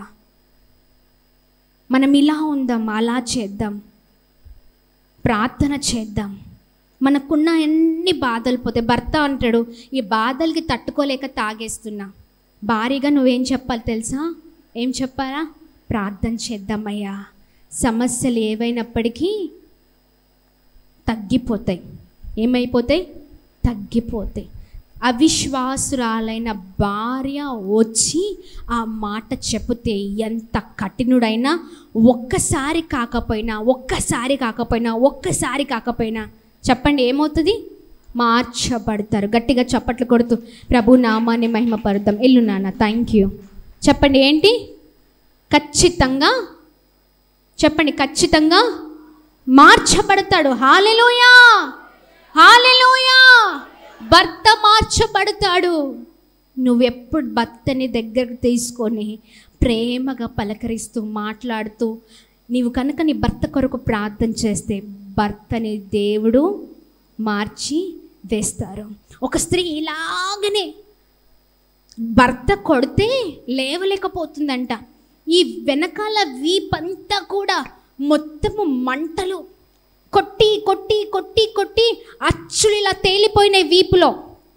మనం ఇలా ఉందాం అలా చేద్దాం ప్రార్థన చేద్దాం మనకున్న ఎన్ని బాధలు పోతే భర్త అంటాడు ఈ బాధలకి తట్టుకోలేక తాగేస్తున్నా భారీగా నువ్వేం చెప్పాలి తెలుసా ఏం చెప్పాలా ప్రార్థన చేద్దామయ్యా సమస్యలు ఏవైనప్పటికీ తగ్గిపోతాయి ఏమైపోతాయి తగ్గిపోతాయి అవిశ్వాసురాలైన భార్య వచ్చి ఆ మాట చెబితే ఎంత కఠినుడైనా ఒక్కసారి కాకపోయినా ఒక్కసారి కాకపోయినా ఒక్కసారి కాకపోయినా చెప్పండి ఏమవుతుంది మార్చబడతారు గట్టిగా చప్పట్లు కొడుతూ ప్రభు నామాన్ని మహిమపరుద్దాం ఎల్లు నాన్న థ్యాంక్ యూ చెప్పండి ఏంటి ఖచ్చితంగా చెప్పండి ఖచ్చితంగా మార్చబడతాడు హాలెలూయా హాలెలూయా భర్త మార్చబడతాడు నువ్వెప్పుడు భర్తని దగ్గరకు తీసుకొని ప్రేమగా పలకరిస్తూ మాట్లాడుతూ నీవు కనుక నీ భర్త కొరకు ప్రార్థన చేస్తే భర్తని దేవుడు మార్చి వేస్తారు ఒక స్త్రీ ఇలాగనే భర్త కొడితే లేవలేకపోతుందంట ఈ వెనకాల వీపంతా కూడా మొత్తము మంటలు కొట్టి కొట్టి కొట్టి కొట్టి అచ్చులు ఇలా తేలిపోయినాయి వీపులో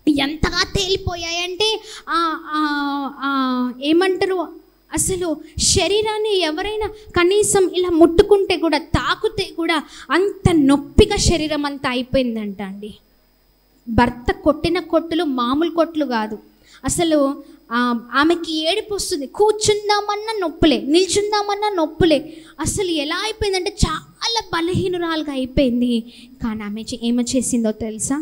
ఎంతగా తేలిపోయాయంటే ఆ, ఆ, ఆ, ఏమంటారు అసలు శరీరాన్ని ఎవరైనా కనీసం ఇలా ముట్టుకుంటే కూడా తాకుతే కూడా అంత నొప్పిగా శరీరం అంతా అయిపోయిందంట అండి భర్త కొట్టిన కొట్టులు మామూలు కొట్లు కాదు అసలు ఆ, ఆమెకి ఏడుపు వస్తుంది కూర్చుందామన్నా నొప్పులే నిల్చుందామన్నా నొప్పులే అసలు ఎలా అయిపోయిందంటే చాలా బలహీనురాలుగా అయిపోయింది కానీ ఆమె చే- ఏమ చేసిందో తెలుసా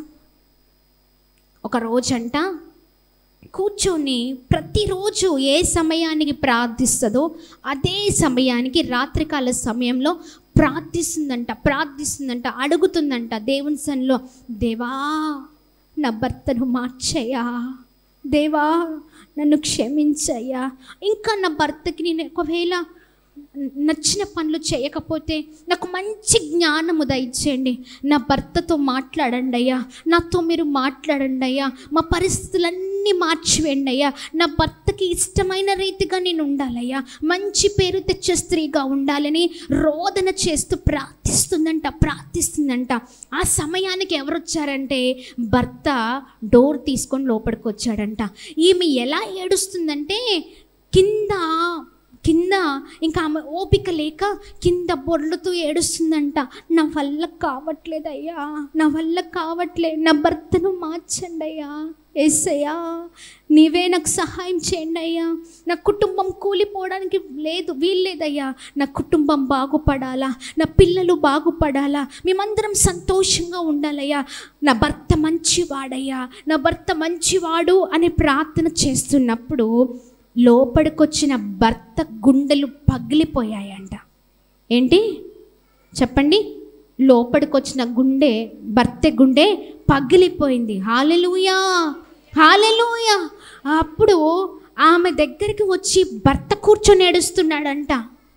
ఒక రోజంట కూర్చొని ప్రతిరోజు ఏ సమయానికి ప్రార్థిస్తుందో అదే సమయానికి రాత్రికాల సమయంలో ప్రార్థిస్తుందంట ప్రార్థిస్తుందంట అడుగుతుందంట దేవుని సన్నిలో దేవా నా భర్తను మార్చయ్యా దేవా నన్ను క్షమించయ్యా ఇంకా నా భర్తకి నేను ఒకవేళ నచ్చిన పనులు చేయకపోతే నాకు మంచి జ్ఞానము దయచేయండి నా భర్తతో మాట్లాడండి అయ్యా నాతో మీరు మాట్లాడండి అయ్యా మా పరిస్థితులన్నీ మార్చివేయండి అయ్యా నా భర్తకి ఇష్టమైన రీతిగా నేను ఉండాలయ్యా మంచి పేరు తెచ్చే స్త్రీగా ఉండాలని రోదన చేస్తూ ప్రార్థిస్తుందంట ప్రార్థిస్తుందంట ఆ సమయానికి ఎవరు వచ్చారంటే భర్త డోర్ తీసుకొని లోపలికి వచ్చాడంట ఈమె ఎలా ఏడుస్తుందంటే కింద కింద ఇంకా ఆమె ఓపిక లేక కింద బొర్లుతూ ఏడుస్తుందంట నా వల్ల కావట్లేదయ్యా నా వల్ల కావట్లే నా భర్తను మార్చండి అయ్యా ఎస్సయ్యా నీవే నాకు సహాయం చేయండి అయ్యా నా కుటుంబం కూలిపోవడానికి లేదు వీల్లేదయ్యా నా కుటుంబం బాగుపడాలా నా పిల్లలు బాగుపడాలా మేమందరం సంతోషంగా ఉండాలయ్యా నా భర్త మంచివాడయ్యా నా భర్త మంచివాడు అని ప్రార్థన చేస్తున్నప్పుడు లోపలికొచ్చిన భర్త గుండెలు పగిలిపోయాయంట ఏంటి చెప్పండి లోపలికొచ్చిన గుండె భర్త గుండె పగిలిపోయింది హాలెలూయా హాలెలూయా అప్పుడు ఆమె దగ్గరికి వచ్చి భర్త కూర్చొని ఏడుస్తున్నాడంట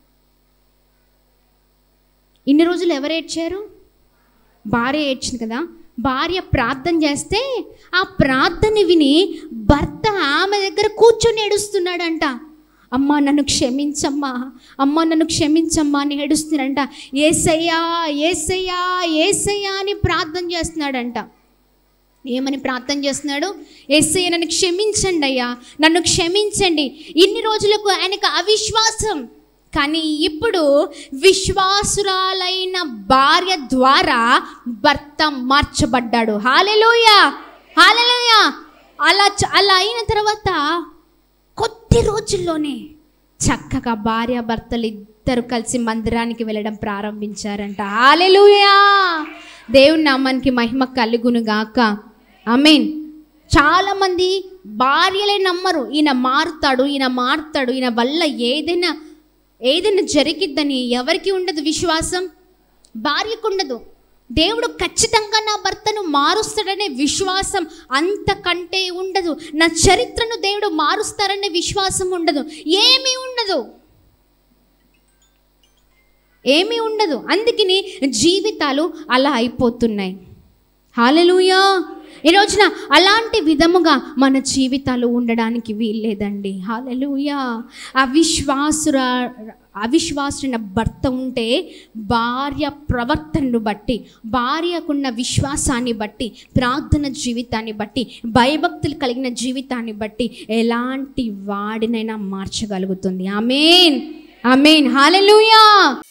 ఇన్ని రోజులు ఎవరు ఏడ్చారు భార్య ఏడ్చింది కదా భార్య ప్రార్థన చేస్తే ఆ ప్రార్థన విని భర్త ఆమె దగ్గర కూర్చొని ఏడుస్తున్నాడంట అమ్మా నన్ను క్షమించమ్మా అమ్మా నన్ను క్షమించమ్మా అని ఏడుస్తున్నాడంట ఏసయ్యా ఏసయ్యా ఏసయ్యా అని ప్రార్థన చేస్తున్నాడంట ఏమని ప్రార్థన చేస్తున్నాడు ఏసయ్య నన్ను క్షమించండి అయ్యా నన్ను క్షమించండి ఇన్ని రోజులకు ఆయనకు అవిశ్వాసం కానీ ఇప్పుడు విశ్వాసురాలైన భార్య ద్వారా భర్త మార్చబడ్డాడు హాలెలూయ హాలెలూయ అలా చ- అలా అయిన తర్వాత కొద్ది రోజుల్లోనే చక్కగా భార్య భర్తలు ఇద్దరు కలిసి మందిరానికి వెళ్ళడం ప్రారంభించారంట హాలెలూయా దేవుని నామానికి మహిమ కలుగును గాక మీన్ చాలామంది భార్యలే నమ్మరు ఈయన మారుతాడు ఈయన మారుతాడు ఈయన వల్ల ఏదైనా ఏదైనా జరిగిద్దని ఎవరికి ఉండదు విశ్వాసం భార్యకు ఉండదు దేవుడు ఖచ్చితంగా నా భర్తను మారుస్తాడనే విశ్వాసం అంతకంటే ఉండదు నా చరిత్రను దేవుడు మారుస్తారనే విశ్వాసం ఉండదు ఏమీ ఉండదు ఏమీ ఉండదు అందుకని జీవితాలు అలా అయిపోతున్నాయి హాలెలూయా ఈ రోజున అలాంటి విధముగా మన జీవితాలు ఉండడానికి వీల్లేదండి హాలెలూయా అవిశ్వాసుర అవిశ్వాసున భర్త ఉంటే భార్య ప్రవర్తనను బట్టి భార్యకున్న విశ్వాసాన్ని బట్టి ప్రార్థన జీవితాన్ని బట్టి భయభక్తులు కలిగిన జీవితాన్ని బట్టి ఎలాంటి వాడినైనా మార్చగలుగుతుంది ఆమెన్ ఆమెన్ హాలెలూయా